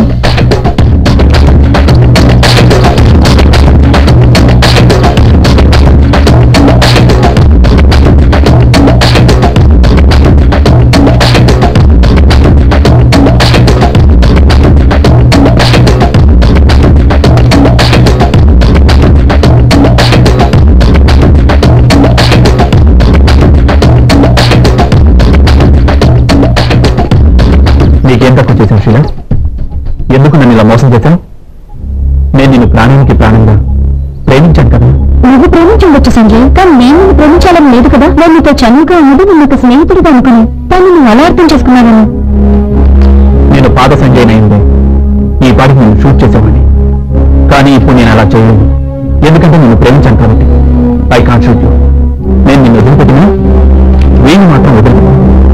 చేశావు శీల ఎందుకు నన్ను ఇలా మోసం చేశావు నేను నిన్ను ప్రాణానికి ప్రాణంగా ప్రేమించాను కదా నువ్వు ప్రేమించుండొచ్చు సంజయ్ కానీ నేను నిన్ను ప్రేమించాలని లేదు కదా నేను నీతో చనువుగా ఉన్నది నిన్ను ఒక స్నేహితుడిగా అనుకుని కానీ నువ్వు అలా అర్థం చేసుకున్నానని నేను పాత సంజయ్ అయింది ఈ పాటికి నేను షూట్ చేసేవాడిని కానీ ఇప్పుడు నేను అలా చేయలేదు ఎందుకంటే నిన్ను ప్రేమించాను కాబట్టి ఐ కాన్ షూట్ యూ నేను నిన్ను వదిలిపెట్టినా వీణి మాత్రం వదిలిపెట్టినా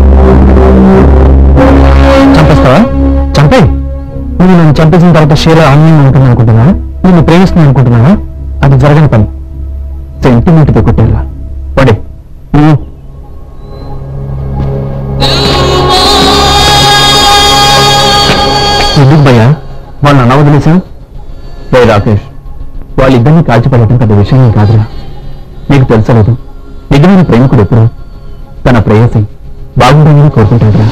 చంపేస్తావా చంపే నువ్వు నన్ను చంపేసిన తర్వాత షీల ఆనందంగా ఉంటుంది అనుకుంటున్నా నిన్ను ప్రేమిస్తుంది అనుకుంటున్నావా అది జరగని పని సెంటిమెంట్తో కొట్టేలా పడే నువ్వు ఎందుకు భయ్యా వాళ్ళు అన్న వదిలేశాం రే రాకేష్ వాళ్ళిద్దరిని కాల్చిపడటం పెద్ద విషయం కాదురా నీకు తెలుసలేదు నిజమైన ప్రేమికుడు ఎప్పుడు తన ప్రేయసి బాగుండాలని కోరుకుంటాడురా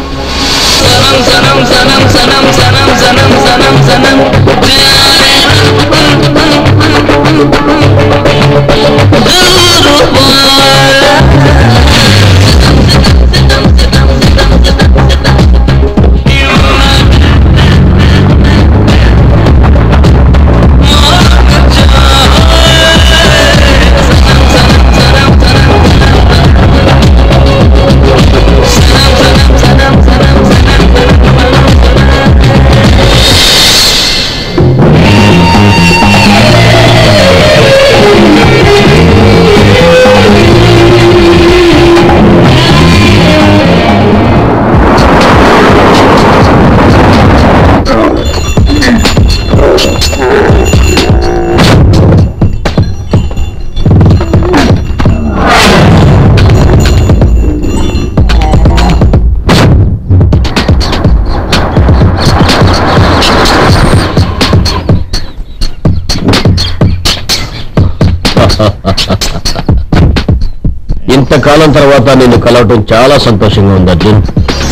ఇంతకాలం తర్వాత నిన్ను కలవటం చాలా సంతోషంగా ఉంది అర్జున్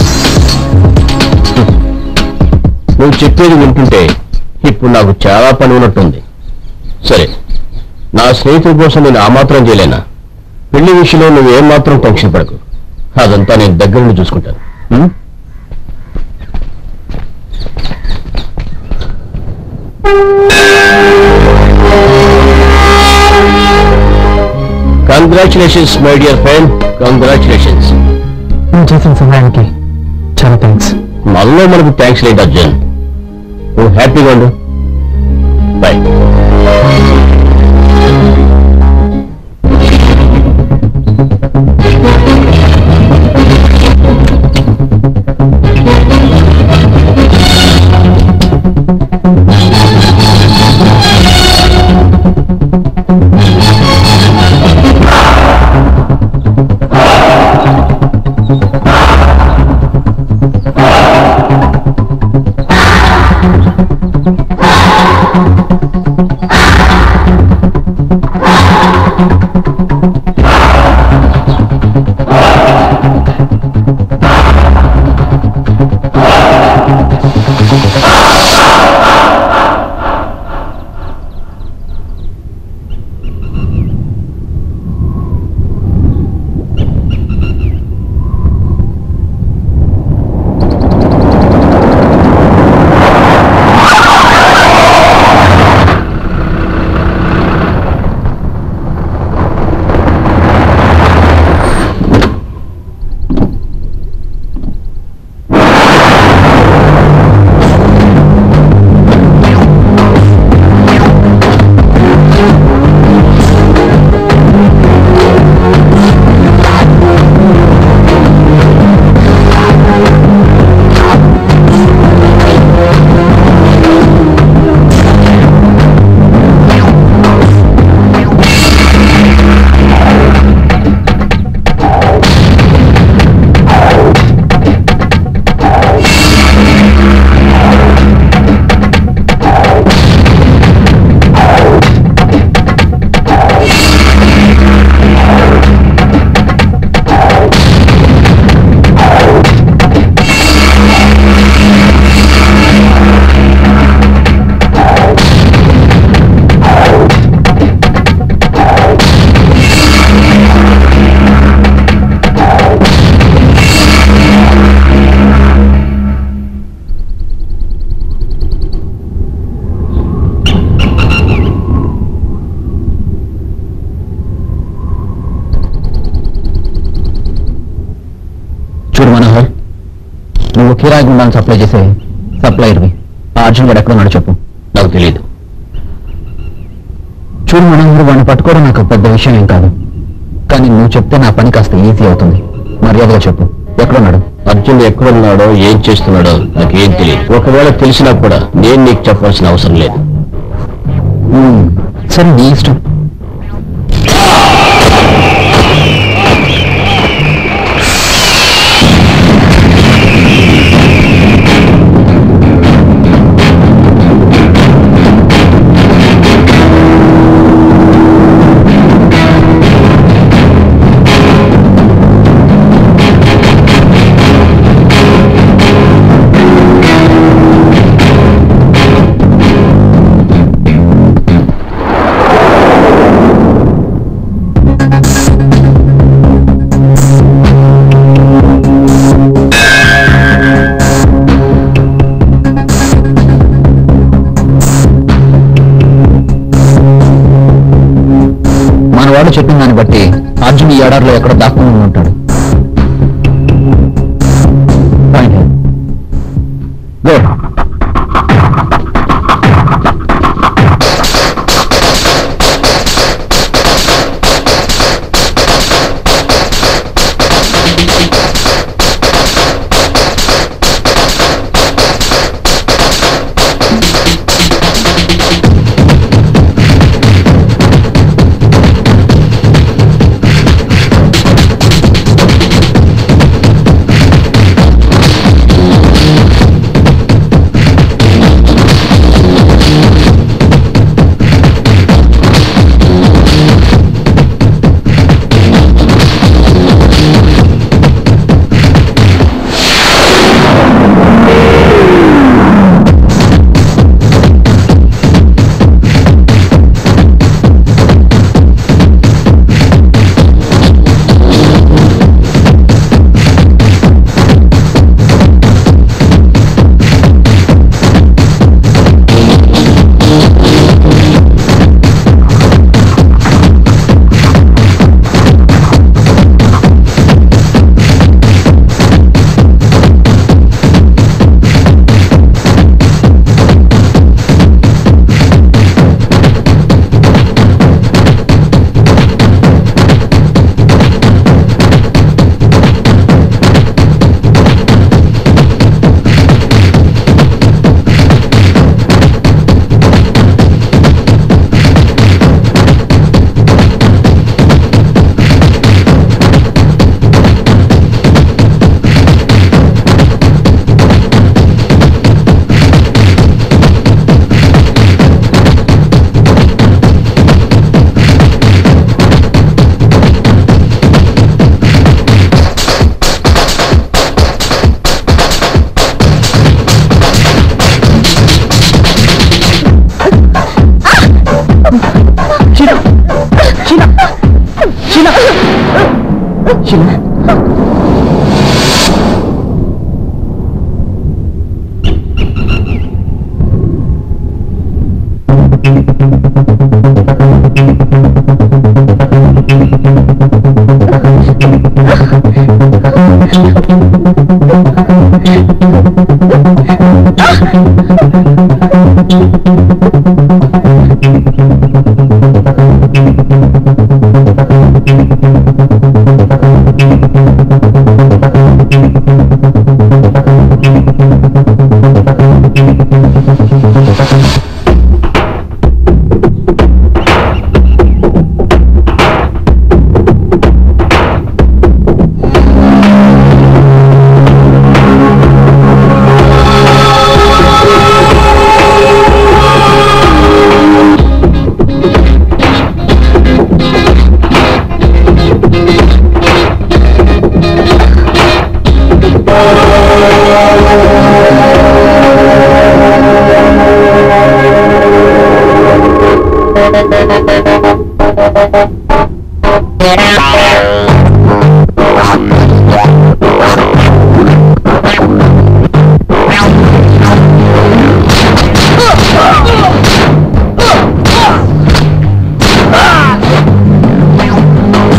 నువ్వు చెప్పేది వింటుంటే ఇప్పుడు నాకు చాలా పని ఉన్నట్టుంది సరే నా స్నేహితుల కోసం నేను ఆ మాత్రం చేయలేనా పెళ్లి విషయంలో నువ్వు ఏం మాత్రం టెన్షన్ పడకు అదంతా నేను దగ్గర నుండి చూసుకుంటాను ఉం? Congratulations my dear friend congratulations నువ్వు చేసిన సహాయానికి చాలా థ్యాంక్స్ మనలో మనకు థ్యాంక్స్ లేదు అర్జున్ నువ్వు హ్యాపీగా ఉండు బాయ్ ఆ కిరాయి గుండాన్ని సప్లై చేసే సప్లైర్వి ఆ అర్జున్ గారు ఎక్కడ ఉన్నాడో చెప్పు నాకు తెలియదు చూడు మనోహర్ వాడిని పట్టుకోవడం నాకు పెద్ద విషయం ఏం కాదు కానీ నువ్వు చెప్తే నా పని కాస్త ఈజీ అవుతుంది మర్యాదగా చెప్పు ఎక్కడున్నాడు అర్జున్ ఎక్కడున్నాడో ఏం చేస్తున్నాడో నాకేం తెలియదు ఒకవేళ తెలిసినా కూడా నేను నీకు చెప్పాల్సిన అవసరం లేదు సరే నీ ఇష్టం మన వాడు చెప్పిన దాన్ని బట్టి అర్జున్ ఈ ఎడారిలో ఎక్కడ దాక్కుని ఉంటాడు Find him. Go.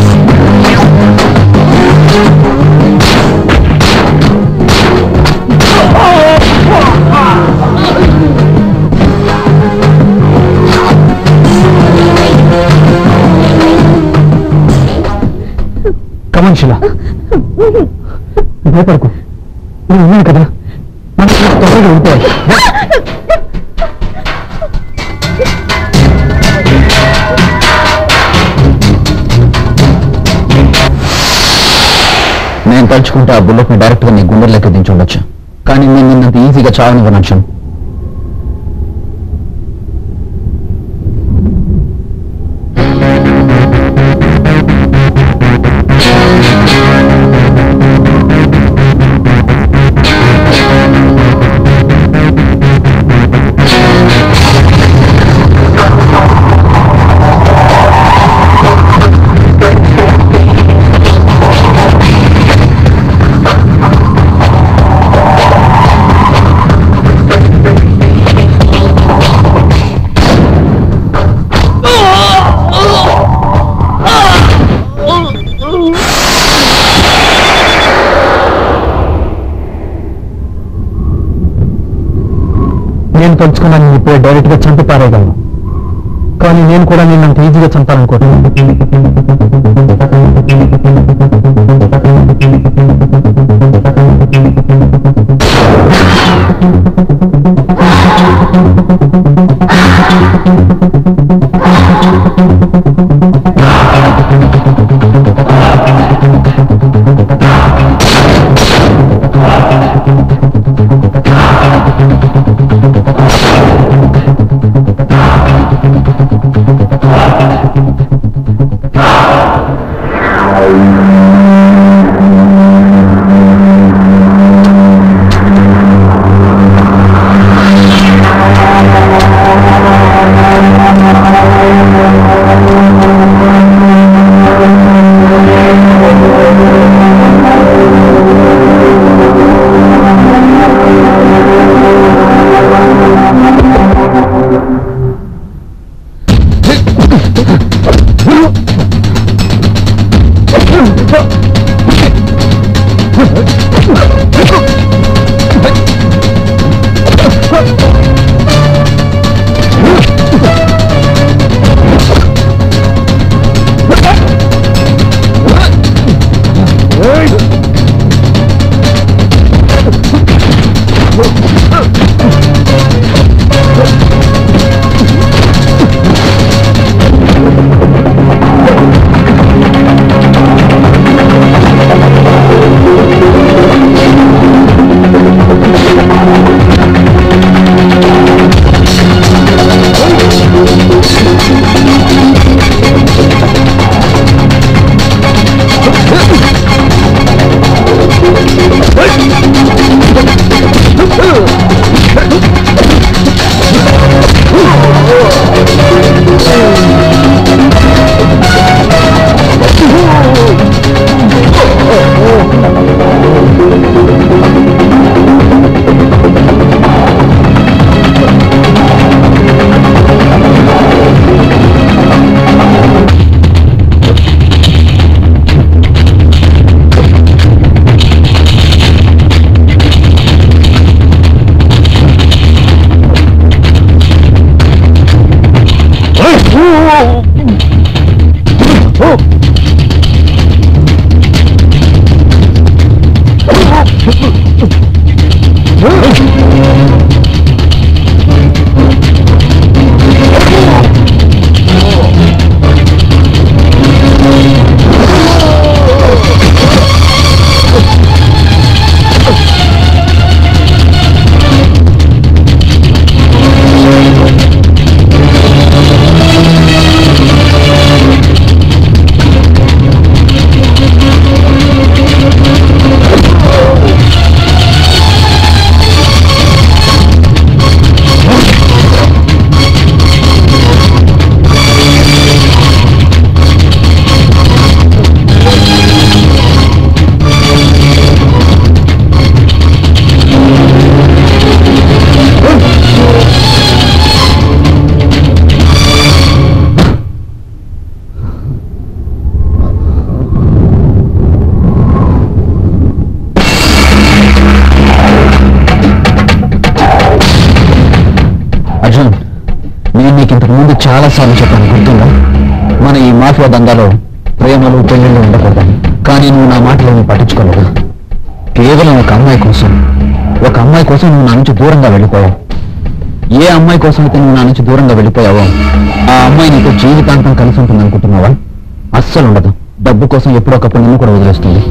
ఆ కమన్ శిలా భయపడకు నేను ఉన్నాను కదా మనం తొందరగా ఉంటాయి నేను తలుచుకుంటే ఆ బుల్లెట్ని డైరెక్ట్గా నీ గుండెల్లోకి దించి ఉండొచ్చు కానీ నేను నిన్నంత ఈజీగా చావనివ్వనొచ్చు నేను తలుచుకున్నాను నేను ఇప్పుడే డైరెక్ట్ గా చంపి పారేయగలను కానీ నేను కూడా నిన్నంత ఈజీగా చంపాలనుకోవట్లేదు అర్జున్ నేను నీకు ఇంతకు ముందు చాలా సార్లు చెప్పాను గుర్తుందా మన ఈ మాఫియా దందాలో ప్రేమలు పెళ్లిళ్ళు ఉండకూడదని కానీ నువ్వు నా మాటలేమి పట్టించుకోలేదు కేవలం ఒక అమ్మాయి కోసం ఒక అమ్మాయి కోసం నువ్వు నా నుంచి దూరంగా వెళ్ళిపోయావు ఏ అమ్మాయి కోసం అయితే నువ్వు నా నుంచి దూరంగా వెళ్ళిపోయావో ఆ అమ్మాయి నీతో జీవితాంతం కలిసి ఉంటుంది అనుకుంటున్నావా అస్సలు ఉండదు డబ్బు కోసం ఎప్పుడొకప్పుడు నిన్ను కూడా వదిలేస్తుంది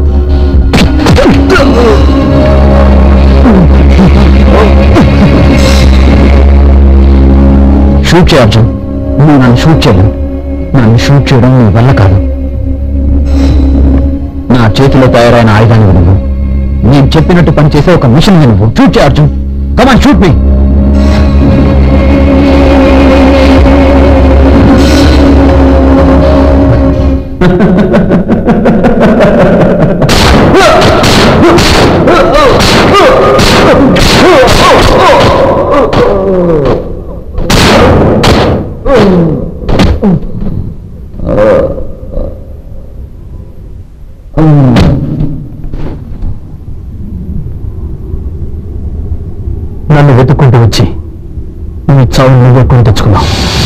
షూట్ చేయొచ్చు నువ్వు నన్ను షూట్ చేయలేవు నన్ను షూట్ చేయడం నీ వల్ల కాదు నా చేతిలో తయారైన ఆయుధాన్ని నువ్వు నేను చెప్పినట్టు పని చేసే ఒక మిషన్ నువ్వు షూట్ చేయొచ్చు కమాన్ షూట్ మీ నన్ను వెతుక్కుంటూ వచ్చి నీ చావు నువ్వే కొని తెచ్చుకున్నావు